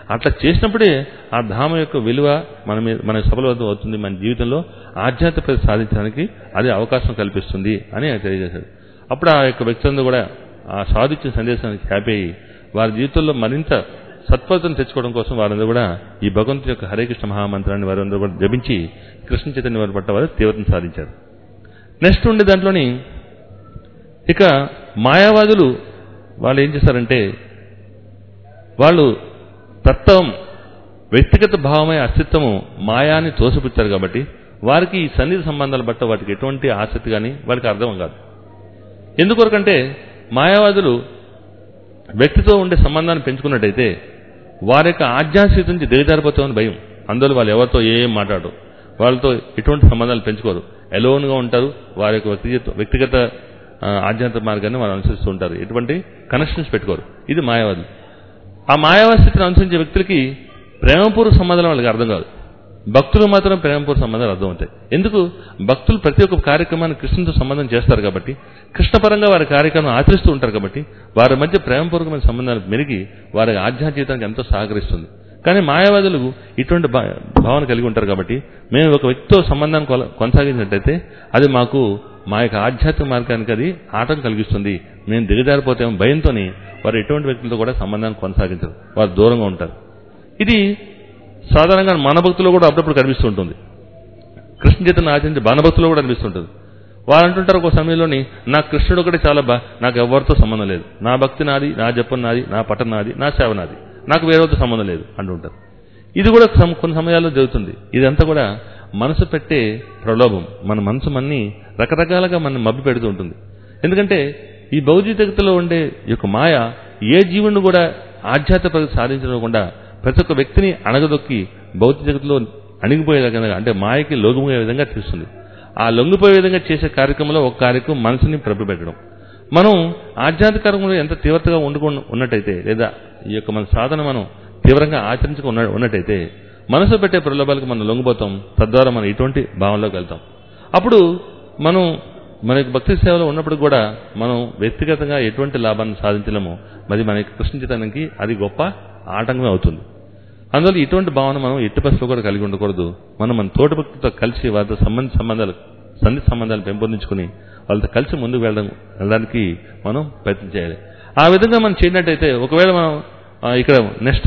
అట్లా చేసినప్పుడే ఆ ధామం యొక్క విలువ మన మీద మన సఫలవంతం అవుతుంది మన జీవితంలో ఆధ్యాత్మికత సాధించడానికి అది అవకాశం కల్పిస్తుంది అని ఆయన తెలియజేశాడు అప్పుడు ఆ యొక్క వ్యక్తులందరూ కూడా ఆ సాధించిన సందేశానికి హ్యాపీ అయ్యి వారి జీవితంలో మరింత సత్ఫలితం తెచ్చుకోవడం కోసం వారందరూ కూడా ఈ భగవంతుని యొక్క హరే కృష్ణ మహామంత్రాన్ని వారందరూ కూడా జపించి కృష్ణ చైతన్య వారి పట్ల వారు తీవ్రతను సాధించారు నెక్స్ట్ ఉండే దాంట్లోని ఇక మాయావాదులు వాళ్ళు ఏం చేశారంటే వాళ్ళు తత్వం వ్యక్తిగత భావమై అస్తిత్వము మాయాన్ని తోసిపుచ్చారు కాబట్టి వారికి ఈ సన్నిధి సంబంధాల బట్ట వాటికి ఎటువంటి ఆసక్తి కానీ వారికి అర్థం కాదు ఎందుకొరకంటే మాయావాదులు వ్యక్తితో ఉండే సంబంధాన్ని పెంచుకున్నట్టయితే వారి యొక్క ఆధ్యాత్మిక నుంచి దిగజారిపోతామని భయం అందులో వాళ్ళు ఎవరితో ఏం మాట్లాడరు వాళ్ళతో ఎటువంటి సంబంధాలు పెంచుకోరు ఎలోన్గా ఉంటారు వారి యొక్క వ్యక్తిగత వ్యక్తిగత ఆ, ఆధ్యాత్మిక మార్గాన్ని వాళ్ళు అనుసరిస్తూ ఉంటారు ఎటువంటి కనెక్షన్స్ పెట్టుకోరు ఇది మాయావాదులు ఆ మాయావాద స్థితిని అనుసరించే వ్యక్తులకి ప్రేమపూర్వక సంబంధాలు వాళ్ళకి అర్థం కాదు భక్తులు మాత్రం ప్రేమపూర్వక సంబంధాలు అర్థమవుతాయి ఎందుకు భక్తులు ప్రతి ఒక్క కార్యక్రమాన్ని కృష్ణుతో సంబంధం చేస్తారు కాబట్టి కృష్ణపరంగా వారి కార్యక్రమం ఆచరిస్తూ ఉంటారు కాబట్టి వారి మధ్య ప్రేమపూర్వకమైన సంబంధాలు మెరిగి వారి ఆధ్యాత్మిక జీవితానికి ఎంతో సహకరిస్తుంది కానీ మాయావాదులు ఇటువంటి భా- భావన కలిగి ఉంటారు కాబట్టి మేము ఒక వ్యక్తితో సంబంధాన్ని కొల- కొనసాగించినట్టయితే అది మాకు మా యొక్క ఆధ్యాత్మిక మార్గానికి అది ఆటం కలిగిస్తుంది మేము దిగజారిపోతామో భయంతోని వారు ఎటువంటి వ్యక్తులతో కూడా సంబంధాన్ని కొనసాగించరు వారు దూరంగా ఉంటారు ఇది సాధారణంగా మన భక్తులు కూడా అప్పుడప్పుడు కనిపిస్తూ ఉంటుంది కృష్ణ చైతన్య ఆచరించే బాణభక్తులు కూడా అనిపిస్తుంటుంది వారు అంటుంటారు ఒక సమయంలోని నా కృష్ణుడు ఒకటి చాలా బా నాకు ఎవరితో సంబంధం లేదు నా భక్తి నాది నా జపం నాది నా పఠన నాది నా సేవ నాది నాకు వేరేతో సంబంధం లేదు అంటుంటారు ఇది కూడా సమ- కొన్ని సమయాల్లో జరుగుతుంది ఇదంతా కూడా మనసు పెట్టే ప్రలోభం మన మనసు మన్ని రకరకాలుగా మన మబ్బి పెడుతూ ఉంటుంది ఎందుకంటే ఈ భౌతికతలో ఉండే ఈ యొక్క మాయ ఏ జీవుని కూడా ఆధ్యాత్మిక సాధించకుండా ప్రతి ఒక్క వ్యక్తిని అణగదొక్కి భౌతిక జగత్తులో అణిగిపోయే విధంగా అంటే మాయకి లొంగిపోయే విధంగా తీస్తుంది ఆ లొంగిపోయే విధంగా చేసే కార్యక్రమంలో ఒక కార్యక్రమం మనసుని పెట్టడం మనం ఆధ్యాత్మిక కార్యక్రమంలో ఎంత తీవ్రతగా వండుకు ఉన్నట్టయితే లేదా ఈ యొక్క మన సాధన మనం తీవ్రంగా ఆచరించుకు ఉన్న ఉన్నట్టయితే మనసు పెట్టే ప్రలోభాలకు మనం లొంగిపోతాం తద్వారా మనం ఇటువంటి భావంలోకి వెళ్తాం అప్పుడు మనం మన యొక్క భక్తి సేవలో ఉన్నప్పుడు కూడా మనం వ్యక్తిగతంగా ఎటువంటి లాభాన్ని సాధించలేమో మరి మన యొక్క కృష్ణ చైతన్యానికి అది గొప్ప ఆటంకమే అవుతుంది అందువల్ల ఇటువంటి భావన మనం ఎట్టి పరిస్థితుల్లో కూడా కలిగి ఉండకూడదు మనం మన తోటి భక్తులతో కలిసి వారితో సంబంధ సంబంధాలు సంధి సంబంధాలు పెంపొందించుకుని వాళ్ళతో కలిసి ముందుకు వెళ్ళడం వెళ్ళడానికి మనం ప్రయత్నం చేయాలి ఆ విధంగా మనం చేయనట్టయితే ఒకవేళ మనం ఆ, ఇక్కడ నెక్స్ట్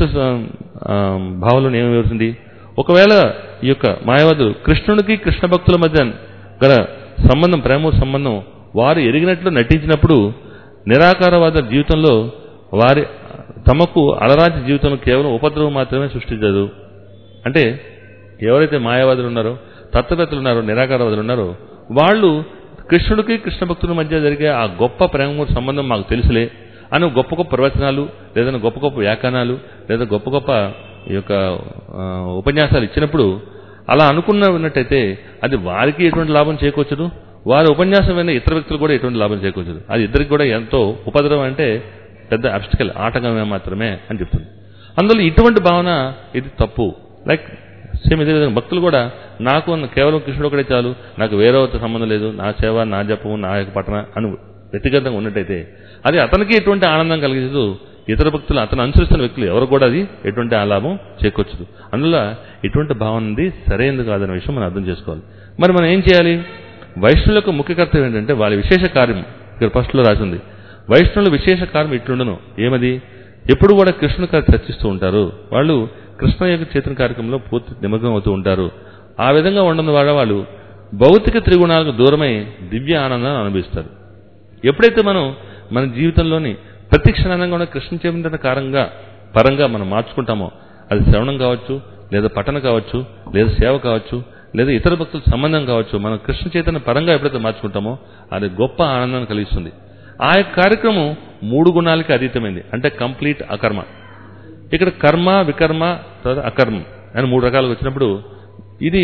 భావంలో ఏమి వివరిస్తుంది ఒకవేళ ఈ యొక్క మాయావతులు కృష్ణుడికి కృష్ణ భక్తుల మధ్య గల సంబంధం ప్రేమ సంబంధం వారు ఎరిగినట్లు నటించినప్పుడు నిరాకారవాద జీవితంలో వారి తమకు అలరాజి జీవితంలో కేవలం ఉపద్రవం మాత్రమే సృష్టించదు అంటే ఎవరైతే మాయావాదులు ఉన్నారో తత్వవేత్తలు ఉన్నారో నిరాకారవాదులు ఉన్నారో వాళ్ళు కృష్ణుడికి కృష్ణ భక్తుల మధ్య జరిగే ఆ గొప్ప ప్రేమ సంబంధం మాకు తెలుసులే అని గొప్ప గొప్ప ప్రవచనాలు లేదా గొప్ప గొప్ప వ్యాఖ్యానాలు లేదా గొప్ప గొప్ప ఈ యొక్క ఆ, ఉపన్యాసాలు ఇచ్చినప్పుడు అలా అనుకున్న ఉన్నట్టయితే అది వారికి ఎటువంటి లాభం చేకూర్చదు వారి ఉపన్యాసం విన్న ఇతర వ్యక్తులు కూడా ఎటువంటి లాభం చేకూర్చదు అది ఇద్దరికి కూడా ఎంతో ఉపద్రవం అంటే పెద్ద అబ్స్టికల్ ఆటంకమే మాత్రమే అని చెప్తుంది అందులో ఇటువంటి భావన ఇది తప్పు లైక్ సేమ్ ఇదే విధంగా భక్తులు కూడా నాకు ఉన్న కేవలం కృష్ణుడు ఒకటే చాలు నాకు వేరే సంబంధం లేదు నా సేవ నా జపము నా యొక్క పఠన అని వ్యక్తిగతంగా ఉన్నట్టయితే అది అతనికి ఎటువంటి ఆనందం కలిగించదు ఇతర భక్తులు అతను అనుసరిస్తున్న వ్యక్తులు ఎవరు కూడా అది ఎటువంటి ఆలాభం చేకూర్చదు అందువల్ల ఇటువంటి భావన ఉంది సరైనది కాదనే విషయం మనం అర్థం చేసుకోవాలి మరి మనం ఏం చేయాలి వైష్ణవుల యొక్క ముఖ్య కర్తవ్యం ఏంటంటే వాళ్ళ విశేష కార్యం ఇక్కడ ఫస్ట్లో రాసింది వైష్ణవుల విశేష కార్యం ఇట్లుండను ఏమది ఎప్పుడు కూడా కృష్ణుని గారు చర్చిస్తూ ఉంటారు వాళ్ళు కృష్ణ యొక్క చేతన కార్యక్రమంలో పూర్తి నిమగ్నం అవుతూ ఉంటారు ఆ విధంగా ఉండడం వల్ల వాళ్ళు భౌతిక త్రిగుణాలకు దూరమై దివ్య ఆనందాన్ని అనుభవిస్తారు ఎప్పుడైతే మనం మన జీవితంలోని ప్రతి క్షణంగా కూడా కృష్ణ చైతన్య కారంగా పరంగా మనం మార్చుకుంటామో అది శ్రవణం కావచ్చు లేదా పఠన కావచ్చు లేదా సేవ కావచ్చు లేదా ఇతర భక్తుల సంబంధం కావచ్చు మనం కృష్ణ చైతన్య పరంగా ఎప్పుడైతే మార్చుకుంటామో అది గొప్ప ఆనందాన్ని కలిగిస్తుంది ఆ యొక్క కార్యక్రమం మూడు గుణాలకి అతీతమైంది అంటే కంప్లీట్ అకర్మ ఇక్కడ కర్మ వికర్మ తర్వాత అకర్మ అని మూడు రకాలుగా వచ్చినప్పుడు ఇది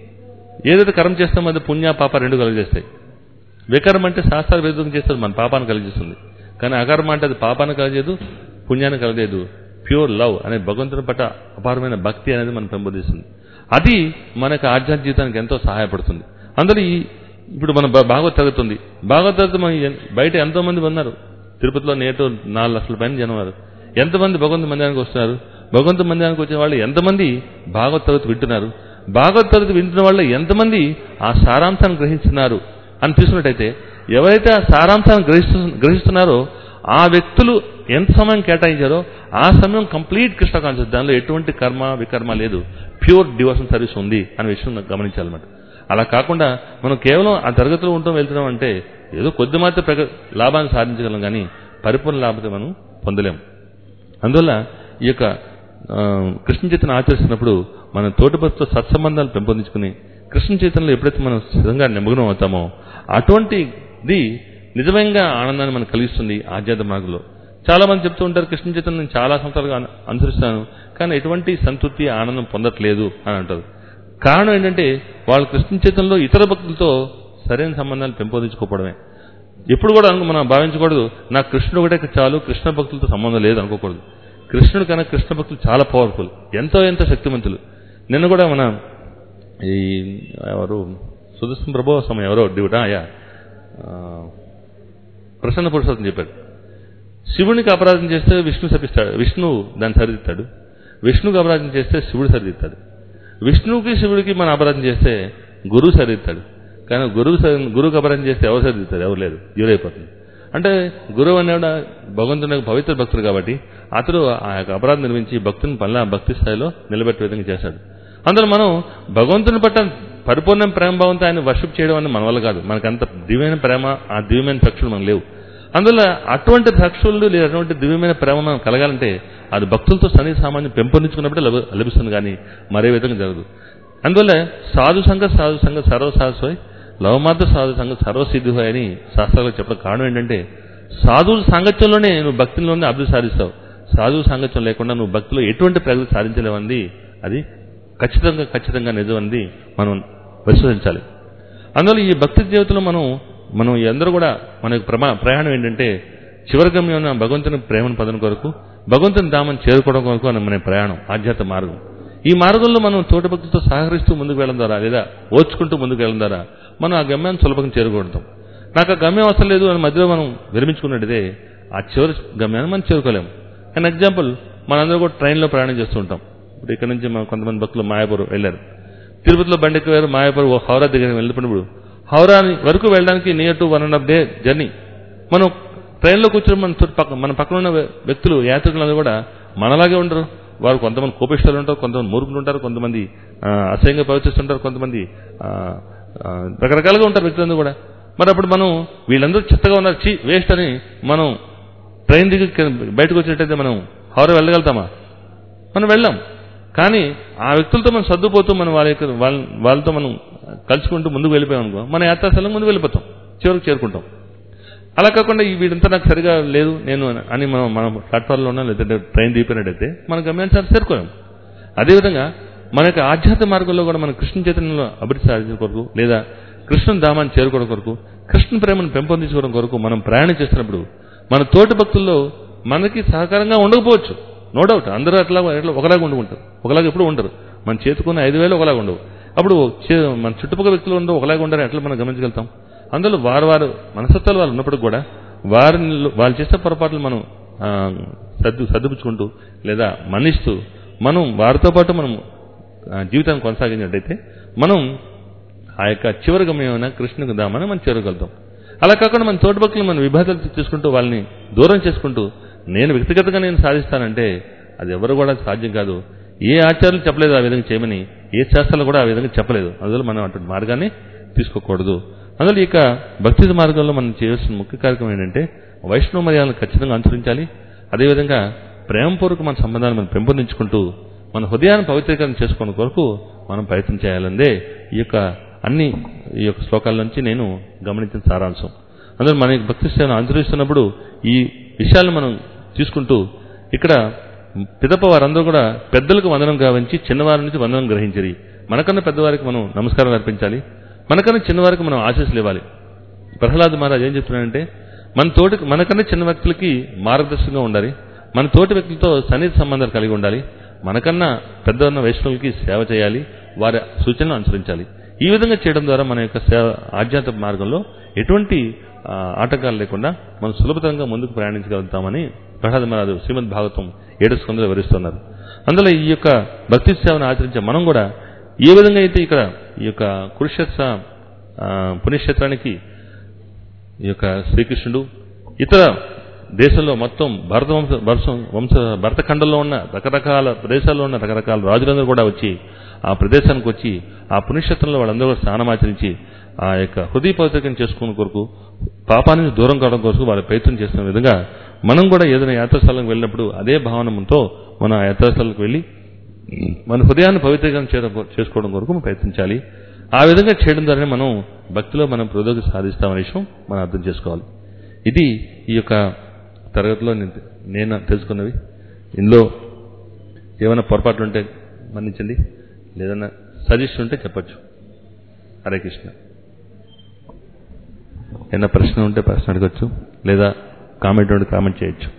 ఏదైతే కర్మ చేస్తామో అది పుణ్య పాప రెండు కలిగజేస్తాయి వికర్మ అంటే శాస్త్ర విరుద్ధం చేస్తుంది మన పాపాన్ని కలిగిస్తుంది కానీ అకర్మ అంటే అది పాపాన్ని కలగలేదు పుణ్యాన్ని కలగలేదు ప్యూర్ లవ్ అనే భగవంతుని పట్ల అపారమైన భక్తి అనేది మనం పెంపొందిస్తుంది అది మనకు ఆధ్యాత్మిక జీవితానికి ఎంతో సహాయపడుతుంది అందులో ఈ ఇప్పుడు మన భ- భాగవత తగ్గుతుంది భాగవత తరగతి మన ఎన్- బయట ఎంతో మంది ఉన్నారు తిరుపతిలో నేటు నాలుగు లక్షల పైన జనం ఉన్నారు ఎంతమంది భగవంతు మందిరానికి వస్తున్నారు భగవంతు మందిరానికి వచ్చే వాళ్ళు ఎంతమంది భాగవత తరగతి వింటున్నారు భాగవత తరగతి వింటున్న వాళ్ళు ఎంతమంది ఆ సారాంశాన్ని గ్రహిస్తున్నారు అని తీసుకున్నట్టయితే ఎవరైతే ఆ సారాంశాన్ని గ్రహిస్తు గ్రహిస్తున్నారో ఆ వ్యక్తులు ఎంత సమయం కేటాయించారో ఆ సమయం కంప్లీట్ కృష్ణ కాన్షియస్ దానిలో ఎటువంటి కర్మ వికర్మ లేదు ప్యూర్ డివోషన్ సర్వీస్ ఉంది అనే విషయం గమనించాలన్నమాట అలా కాకుండా మనం కేవలం ఆ తరగతిలో ఉంటాం వెళ్తున్నాం అంటే ఏదో కొద్ది మాత్రం ప్రగ లాభాన్ని సాధించగలం కానీ పరిపూర్ణ లాభத்தை మనం పొందలేం అందువల్ల ఈ యొక్క ఆ, కృష్ణ చైతన్యం ఆచరిస్తున్నప్పుడు మన తోటిపరితో సత్సంబంధాలు పెంపొందించుకుని కృష్ణ చైతన్యంలో ఎప్పుడైతే మనం స్థిరంగా నిమగ్నం అవుతామో అటువంటిది నిజమైన ఆనందాన్ని మనకు కలిగిస్తుంది ఆధ్యాత్మ మార్గంలో చాలా మంది చెప్తూ ఉంటారు కృష్ణ చైతన్యం నేను చాలా సంవత్సరాలుగా అను- అనుసరిస్తాను కానీ ఎటువంటి సంతృప్తి ఆనందం పొందట్లేదు అని అంటారు కారణం ఏంటంటే వాళ్ళు కృష్ణ చైతన్యంలో ఇతర భక్తులతో సరైన సంబంధాలు పెంపొందించుకోవడమే ఎప్పుడు కూడా అనుకో మనం భావించకూడదు నాకు కృష్ణుడు ఒకటే చాలు కృష్ణ భక్తులతో సంబంధం లేదు అనుకోకూడదు కృష్ణుడు కన్నా కృష్ణ భక్తులు చాలా పవర్ఫుల్ ఎంతో ఎంతో శక్తివంతులు నిన్న కూడా మన ఈ ఎవరు సుదర్శన ప్రభు స్వామి ఎవరో డ్యూటా అయ్యా ఆ, ప్రసన్న పురుషోత్తం చెప్పాడు శివునికి అపరాధం చేస్తే విష్ణు శపిస్తాడు విష్ణువు దాన్ని సరిదిద్దాడు విష్ణువుకి అపరాధం చేస్తే శివుడు సరిదిద్దాడు విష్ణువుకి శివుడికి మనం అపరాధం చేస్తే గురువు సరిదిద్దాడు కానీ గురువు సరి- గురువుకి అపరాధం చేస్తే ఎవరు సరిదిద్దారు ఎవరు లేదు ఎవరైపోతుంది అంటే గురువు అనేవాడు భగవంతుని యొక్క పవిత్ర భక్తుడు కాబట్టి అతడు ఆ యొక్క అపరాధం నిర్మించి భక్తుని పనుల భక్తి స్థాయిలో నిలబెట్టే విధంగా చేశాడు అందులో మనం భగవంతుని పట్ల పరిపూర్ణ ప్రేమ భావంతో ఆయన వర్షిప్ చేయడం అనేది మన వల్ల కాదు మనకంత దివ్యమైన ప్రేమ ఆ దివ్యమైన పక్షులు మనకు లేవు అందువల్ల అటువంటి పక్షులు లేదా అటువంటి దివ్యమైన ప్రేమ మనం కలగాలంటే అది భక్తులతో సన్ని సామాన్యం పెంపొందించుకున్నప్పుడే లభ- లభిస్తుంది కానీ మరే విధంగా జరగదు అందువల్ల సాధు సంఘ సాధు సంఘ సర్వసాధువై లవమాత సాధు సంఘ సర్వసిద్ధి అని శాస్త్రాలకు చెప్పడం కారణం ఏంటంటే సాధువుల సాంగత్యంలోనే నువ్వు భక్తిలోనే అభివృద్ధి సాధిస్తావు సాధువు సాంగత్యం లేకుండా నువ్వు భక్తిలో ఎటువంటి ప్రగతి సాధించలేవంది అది ఖచ్చితంగా ఖచ్చితంగా నిజమంది మనం విశ్వసించాలి అందువల్ల ఈ భక్తి జీవితంలో మనం మనం ఈ అందరూ కూడా మన యొక్క ప్రమా ప్రయాణం ఏంటంటే చివరి గమ్యం భగవంతుని ప్రేమను పొందడం కొరకు భగవంతుని దామని చేరుకోవడం కొరకు అని మన ప్రయాణం ఆధ్యాత్మ మార్గం ఈ మార్గంలో మనం తోటి భక్తులతో సహకరిస్తూ ముందుకు వెళ్ళడం ద్వారా లేదా ఓర్చుకుంటూ ముందుకు వెళ్ళడం ద్వారా మనం ఆ గమ్యాన్ని సులభంగా చేరుకుంటాం నాకు ఆ గమ్యం అవసరం లేదు అని మధ్యలో మనం విరమించుకున్నట్టయితే ఆ చివరి గమ్యాన్ని మనం చేరుకోలేము అండ్ ఎగ్జాంపుల్ మనందరూ కూడా ట్రైన్లో ప్రయాణం చేస్తూ ఉంటాం ఇప్పుడు ఇక్కడ నుంచి మన కొంతమంది భక్తులు మాయాపూర్ వెళ్ళారు తిరుపతిలో బండి ఎక్కారు మాయాపూర్ ఓ హౌరా దగ్గర వెళ్ళినప్పుడు హౌరా వరకు వెళ్ళడానికి near to one and half day journey మనం ట్రైన్లో కూర్చొని మన చుట్టూ పక్క మన పక్కన ఉన్న వ్య- వ్యక్తులు యాత్రికులందరూ కూడా మనలాగే ఉండరు వారు కొంతమంది కోపిష్టాలు ఉంటారు కొంతమంది మూర్ఖులు ఉంటారు కొంతమంది ఆ, అసహ్యంగా ప్రవర్తిస్తుంటారు కొంతమంది ఆ, ఆ, రకరకాలుగా ఉంటారు వ్యక్తులందరూ కూడా మరి అప్పుడు మనం వీళ్ళందరూ చెత్తగా ఉన్నారు చీ వేస్ట్ అని మనం ట్రైన్ దిగి కింద- బయటకు వచ్చినట్టయితే మనం హౌరా వెళ్ళగలుగుతామా మనం వెళ్ళాం కానీ ఆ వ్యక్తులతో మనం సర్దుపోతూ మనం వాళ్ళ యొక్క వాళ్ళ వాళ్ళతో మనం కలుసుకుంటూ ముందుకు వెళ్ళిపోయాం అనుకో మన యాత్రాస్థలం ముందుకు వెళ్ళిపోతాం చివరికి చేరుకుంటాం అలా కాకుండా ఈ వీడంతా నాకు సరిగా లేదు నేను అని మనం మన ప్లాట్ఫామ్లో ఉన్నా లేదంటే ట్రైన్ దిగిపోయినట్టయితే మన గమ్యాన్ని చేరుకోలేం అదేవిధంగా మన యొక్క ఆధ్యాత్మ మార్గంలో కూడా మన కృష్ణ చైతన్యంలో అభివృద్ధి సాధించడం కొరకు లేదా కృష్ణ ధామాన్ని చేరుకోవడం కొరకు కృష్ణ ప్రేమను పెంపొందించుకోవడం కొరకు మనం ప్రయాణం చేస్తున్నప్పుడు మన తోటి భక్తుల్లో మనకి సహకారంగా ఉండకపోవచ్చు నో డౌట్ అందరూ అట్లా ఎట్లా ఒకలాగా ఉండుకుంటారు ఒకలాగా ఎప్పుడు ఉండరు మన చేతుకున్న ఐదు వేలు ఒకలాగా ఉండవు అప్పుడు చే- మన చుట్టుపక్కల వ్యక్తులు ఉండవు ఒకలాగా ఉండరు ఎట్లా మనం గమనించగలుగుతాం అందులో వారు వారు మనస్తత్వాలు వాళ్ళు ఉన్నప్పుడు కూడా వారిని వాళ్ళు చేసే పొరపాట్లు మనం ఆ, సర్దు సర్దుపుచ్చుకుంటూ లేదా మన్నిస్తూ మనం వారితో పాటు మనం ఆ, జీవితాన్ని కొనసాగించినట్టయితే మనం ఆ యొక్క చివరి గమ్యమైన కృష్ణుకు దామని మనం చేరగలుగుతాం అలా కాకుండా మన తోటి భక్తులు మన విభాగాలు తీసుకుంటూ వాళ్ళని దూరం చేసుకుంటూ నేను వ్యక్తిగతంగా నేను సాధిస్తానంటే అది ఎవరు కూడా సాధ్యం కాదు ఏ ఆచార్యులు చెప్పలేదు ఆ విధంగా చేయమని ఏ శాస్త్రాలు కూడా ఆ విధంగా చెప్పలేదు అందువల్ల మనం అటువంటి మార్గాన్ని తీసుకోకూడదు అందువల్ల ఇక భక్తి మార్గంలో మనం చేయాల్సిన ముఖ్య కార్యక్రమం ఏంటంటే వైష్ణవ మర్యాదలను ఖచ్చితంగా అనుసరించాలి అదేవిధంగా ప్రేమపూర్వక మన సంబంధాన్ని మనం పెంపొందించుకుంటూ మన హృదయాన్ని పవిత్రీకరణ చేసుకోవడం కొరకు మనం ప్రయత్నం చేయాలందే ఈ యొక్క అన్ని ఈ యొక్క శ్లోకాల నుంచి నేను గమనించిన సారాంశం అందులో మన యొక్క భక్తి సేవను అనుసరిస్తున్నప్పుడు ఈ విషయాలను మనం తీసుకుంటూ ఇక్కడ పిదప వారందరూ కూడా పెద్దలకు వందనం గావించి చిన్నవారి నుంచి వందనం గ్రహించరి మనకన్నా పెద్దవారికి మనం నమస్కారం అర్పించాలి మనకన్నా చిన్నవారికి మనం ఆశీస్సులు ఇవ్వాలి ప్రహ్లాద్ మహారాజ్ ఏం చెప్తున్నాడంటే మన తోటి మనకన్నా చిన్న వ్యక్తులకి మార్గదర్శకంగా ఉండాలి మన తోటి వ్యక్తులతో సన్నిహిత సంబంధాలు కలిగి ఉండాలి మనకన్నా పెద్ద ఉన్న వైష్ణవులకి సేవ చేయాలి వారి సూచనలు అనుసరించాలి ఈ విధంగా చేయడం ద్వారా మన యొక్క సేవ ఆధ్యాత్మిక మార్గంలో ఎటువంటి ఆ, ఆటంకాలు లేకుండా మనం సులభతరంగా ముందుకు ప్రయాణించగలుగుతామని ప్రహ్లాద మహారాజు శ్రీమద్ భాగవతం ఏడు స్కందులు వివరిస్తున్నారు అందులో ఈ యొక్క భక్తి సేవను ఆచరించే మనం కూడా ఏ విధంగా అయితే ఇక్కడ ఈ యొక్క కురుక్షేత్ర ఆ, పుణ్యక్షేత్రానికి ఈ యొక్క శ్రీకృష్ణుడు ఇతర దేశంలో మొత్తం భరత వంశ వంశం వంశ భరతఖండంలో ఉన్న రకరకాల ప్రదేశాల్లో ఉన్న రకరకాల రాజులందరూ కూడా వచ్చి ఆ ప్రదేశానికి వచ్చి ఆ పుణ్యక్షేత్రంలో వాళ్ళందరూ కూడా స్నానమాచరించి ఆ యొక్క హృదయ పవిత్రకం చేసుకున్న కొరకు పాపానికి దూరం కావడం కొరకు వాళ్ళు ప్రయత్నం చేస్తున్న విధంగా మనం కూడా ఏదైనా యాత్రాస్థలంకి వెళ్ళినప్పుడు అదే భావనతో మనం ఆ యాత్రాస్థలకు వెళ్ళి మన హృదయాన్ని పవిత్రంగా చేయడం చేసుకోవడం కొరకు మనం ప్రయత్నించాలి ఆ విధంగా చేయడం ద్వారానే మనం భక్తిలో మనం పురోగతి సాధిస్తామనే విషయం మనం అర్థం చేసుకోవాలి ఇది ఈ యొక్క తరగతిలో నేను- నేను తెలుసుకున్నవి ఇందులో ఏమైనా పొరపాట్లు ఉంటే మన్నించండి లేదన్నా సజెషన్ ఉంటే చెప్పచ్చు హరే కృష్ణ ఏదైనా ప్రశ్న ఉంటే ప్రశ్న అడగచ్చు లేదా కామెంట్ ఉంటే కామెంట్ చేయొచ్చు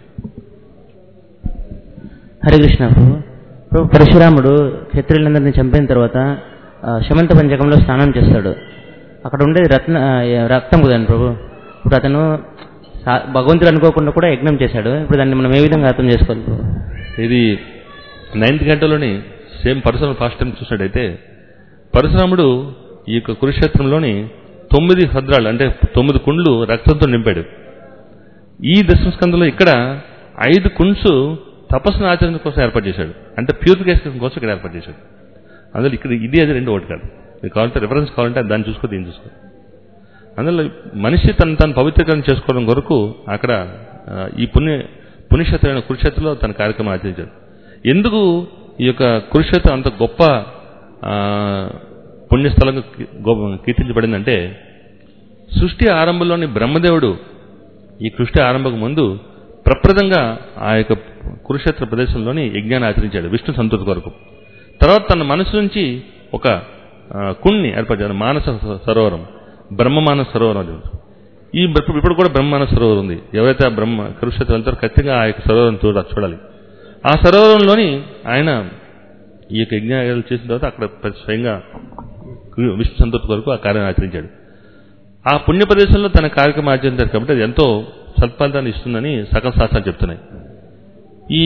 హరే కృష్ణ ప్రభు ప్రభు పరశురాముడు క్షత్రియులందరినీ చంపిన తర్వాత ఆ, శమంత పంచకంలో స్నానం చేస్తాడు అక్కడ ఉండేది రత్న ఆ, రక్తం కుదండి ప్రభు ఇప్పుడు అతను సా- భగవంతుడు అనుకోకుండా కూడా యజ్ఞం చేశాడు ఇప్పుడు దాన్ని మనం ఏ విధంగా అర్థం చేసుకోవాలి ప్రభు ఇది నైన్త్ గంటలోని సేమ్ పరశురాముడు ఫాస్ట్ టైం చూసినట్టయితే పరశురాముడు ఈ యొక్క కురుక్షేత్రంలోని తొమ్మిది హద్రాలు అంటే తొమ్మిది కుండ్లు రక్తంతో నింపాడు ఈ దశమస్కందంలో ఇక్కడ ఐదు కుండ్స్ తపస్సును ఆచరణ కోసం ఏర్పాటు చేశాడు అంటే ప్యూరిఫికేషన్ కోసం ఇక్కడ ఏర్పాటు చేశాడు అందులో ఇక్కడ ఇది అది రెండు ఒకటి కాదు మీకు కావాలంటే రిఫరెన్స్ కావాలంటే దాన్ని చూసుకో దీన్ని చూసుకో అందులో మనిషి తను తను పవిత్రీకరణ చేసుకోవడం కొరకు అక్కడ ఆ, ఈ పుణ్య పుణ్యక్షేత్రమైన కురుక్షేత్రంలో తన కార్యక్రమం ఆచరించాడు ఎందుకు ఈ యొక్క కురుక్షేత్రం అంత గొప్ప ఆ, పుణ్యస్థలంగా కీ- గొప్ప- కీర్తించబడిందంటే సృష్టి ఆరంభంలోని బ్రహ్మదేవుడు ఈ సృష్టి ఆరంభకు ముందు ప్రప్రదంగా ఆ యొక్క కురుక్షేత్ర ప్రదేశంలోని యజ్ఞాన్ని ఆచరించాడు విష్ణు సంతృప్తి కొరకు తర్వాత తన మనసు నుంచి ఒక ఆ, కుండ్ని ఏర్పరిచాడు మానస సరోవరం బ్రహ్మమానస సరోవరం అది ఈ బ్ర- ఇప్పుడు కూడా బ్రహ్మమానస సరోవరం ఉంది ఎవరైతే ఆ బ్రహ్మ కురుక్షేత్రం వెళ్తారో ఖచ్చితంగా ఆ యొక్క సరోవరం చూడ చూడాలి ఆ సరోవరంలోని ఆయన ఈ యొక్క యజ్ఞాలు చేసిన తర్వాత అక్కడ ప్ర- స్వయంగా విష్ణు సంతృప్తి కొరకు ఆ కార్యం ఆచరించాడు ఆ పుణ్య ప్రదేశంలో తన కార్యక్రమం ఆచరించారు కాబట్టి అది ఎంతో సత్ఫలితాన్ని ఇస్తుందని సకల శాస్త్రాలు చెప్తున్నాయి ఈ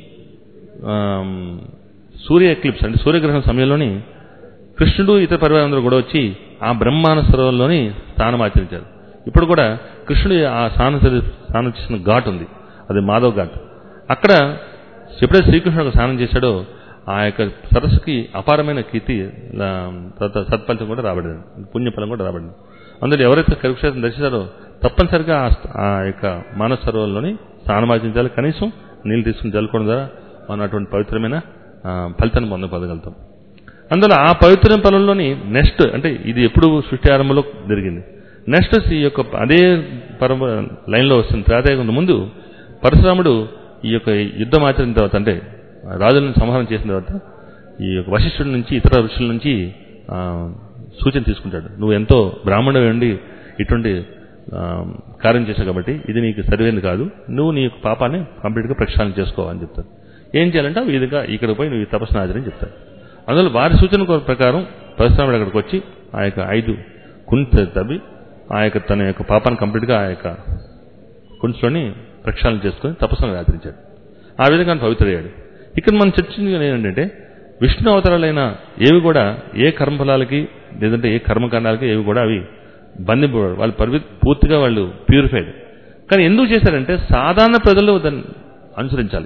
ఆమ్, సూర్య ఎక్లిప్స్ అంటే సూర్యగ్రహణం సమయంలోని కృష్ణుడు ఇతర పరివారందరూ కూడా వచ్చి ఆ బ్రహ్మాన సరోవరంలోని స్నానం ఆచరించారు ఇప్పుడు కూడా కృష్ణుడు ఆ స్నానం చే- స్నానం చేసిన ఘాట్ ఉంది అది మాధవ్ ఘాట్ అక్కడ ఎప్పుడైతే శ్రీకృష్ణుడు ఒక స్నానం చేశాడో ఆ యొక్క సరస్సుకి అపారమైన కీర్తి ఆ, తర్వాత సత్ఫలితం కూడా రాబడింది పుణ్యఫలం కూడా రాబడింది అందులో ఎవరైతే కరుక్షేత్రం దర్శించారో తప్పనిసరిగా ఆ స్థ- ఆ యొక్క మానవ సరోవరంలోని స్నానం ఆచరించాలి కనీసం నీళ్ళు తీసుకుని చల్లుకోవడం ద్వారా మనం అటువంటి పవిత్రమైన ఆ, ఫలితాన్ని పొంద పొందగలుగుతాం అందులో ఆ పవిత్ర పొలంలోని నెక్స్ట్ అంటే ఇది ఎప్పుడు సృష్టి ఆరంభంలో జరిగింది నెక్స్ట్ ఈ యొక్క అదే పరమ లైన్లో వస్తుంది త్రేతాయుగం ముందు పరశురాముడు ఈ యొక్క యుద్ధం ఆచరిన తర్వాత అంటే రాజులను సంహారం చేసిన తర్వాత ఈ యొక్క వశిష్ఠుడి నుంచి ఇతర ఋషుల నుంచి ఆ, సూచన తీసుకుంటాడు నువ్వు ఎంతో బ్రాహ్మణుడు ఉండి ఇటువంటి ఆ, కార్యం చేశావు కాబట్టి ఇది నీకు సరిపోయింది కాదు నువ్వు నీ యొక్క పాపాన్ని కంప్లీట్గా ప్రక్షాళన చేసుకోవాలని చెప్తాడు ఏం చేయాలంటే ఈ విధంగా ఇక్కడ పోయి నువ్వు ఈ తపస్సును ఆచరని చెప్తాడు అందులో వారి సూచన కొర- ప్రకారం పరశురాముడు అక్కడికి వచ్చి ఆ యొక్క ఐదు కుంత తవ్వి ఆ యొక్క తన యొక్క పాపాన్ని కంప్లీట్గా ఆ యొక్క కుంచులోని ప్రక్షాళన చేసుకుని తపస్సును ఆచరించాడు ఆ విధంగా ఆయన పవిత్రయ్యాడు ఇక్కడ మనం చర్చించిన ఏంటంటే విష్ణు అవతారాలైన ఏవి కూడా ఏ కర్మఫలాలకి లేదంటే ఏ కర్మకాండాలకి ఏవి కూడా అవి బంధింపబడు వాళ్ళు పరివి పూర్తిగా వాళ్ళు ప్యూరిఫైడ్ కానీ ఎందుకు చేశారంటే సాధారణ ప్రజలు దాన్ని అనుసరించాలి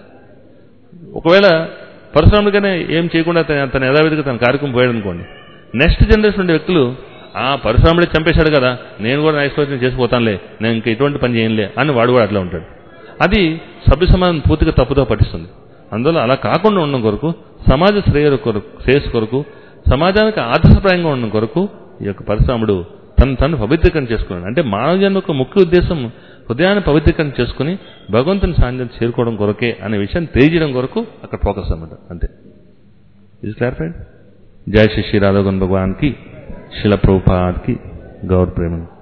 ఒకవేళ పరశురాముడిగానే ఏం చేయకుండా తన తన యథావిధిగా తన కార్యక్రమం పోయాడు అనుకోండి నెక్స్ట్ జనరేషన్ ఉండే వ్యక్తులు ఆ పరశురాముడే చంపేశాడు కదా నేను కూడా నైస్లోచన చేసిపోతానులే నేను ఇంక ఎటువంటి పని చేయనులే అని వాడు కూడా అట్లా ఉంటాడు అది సభ్య సమాజం పూర్తిగా తప్పుదో పట్టిస్తుంది అందువల్ల అలా కాకుండా ఉండడం కొరకు సమాజ శ్రేయ కొరకు శ్రేయస్సు కొరకు సమాజానికి ఆదర్శప్రాయంగా ఉండడం కొరకు ఈ యొక్క పరశురాముడు తను తను పవిత్రీకరణ చేసుకున్నాడు అంటే మానవ జన్మ యొక్క ముఖ్య ఉద్దేశం హృదయాన్ని పవిత్రీకరణ చేసుకుని భగవంతుని సాన్నిధ్యం చేరుకోవడం కొరకే అనే విషయాన్ని తెలియజేయడం కొరకు అక్కడ ఫోకస్ అనమాట అంతే ఇది క్లారిఫైడ్ జై శ్రీ శ్రీ రాధవన్ భగవాన్ కి శిల ప్రభుపాద్ కి గౌర్ ప్రేమ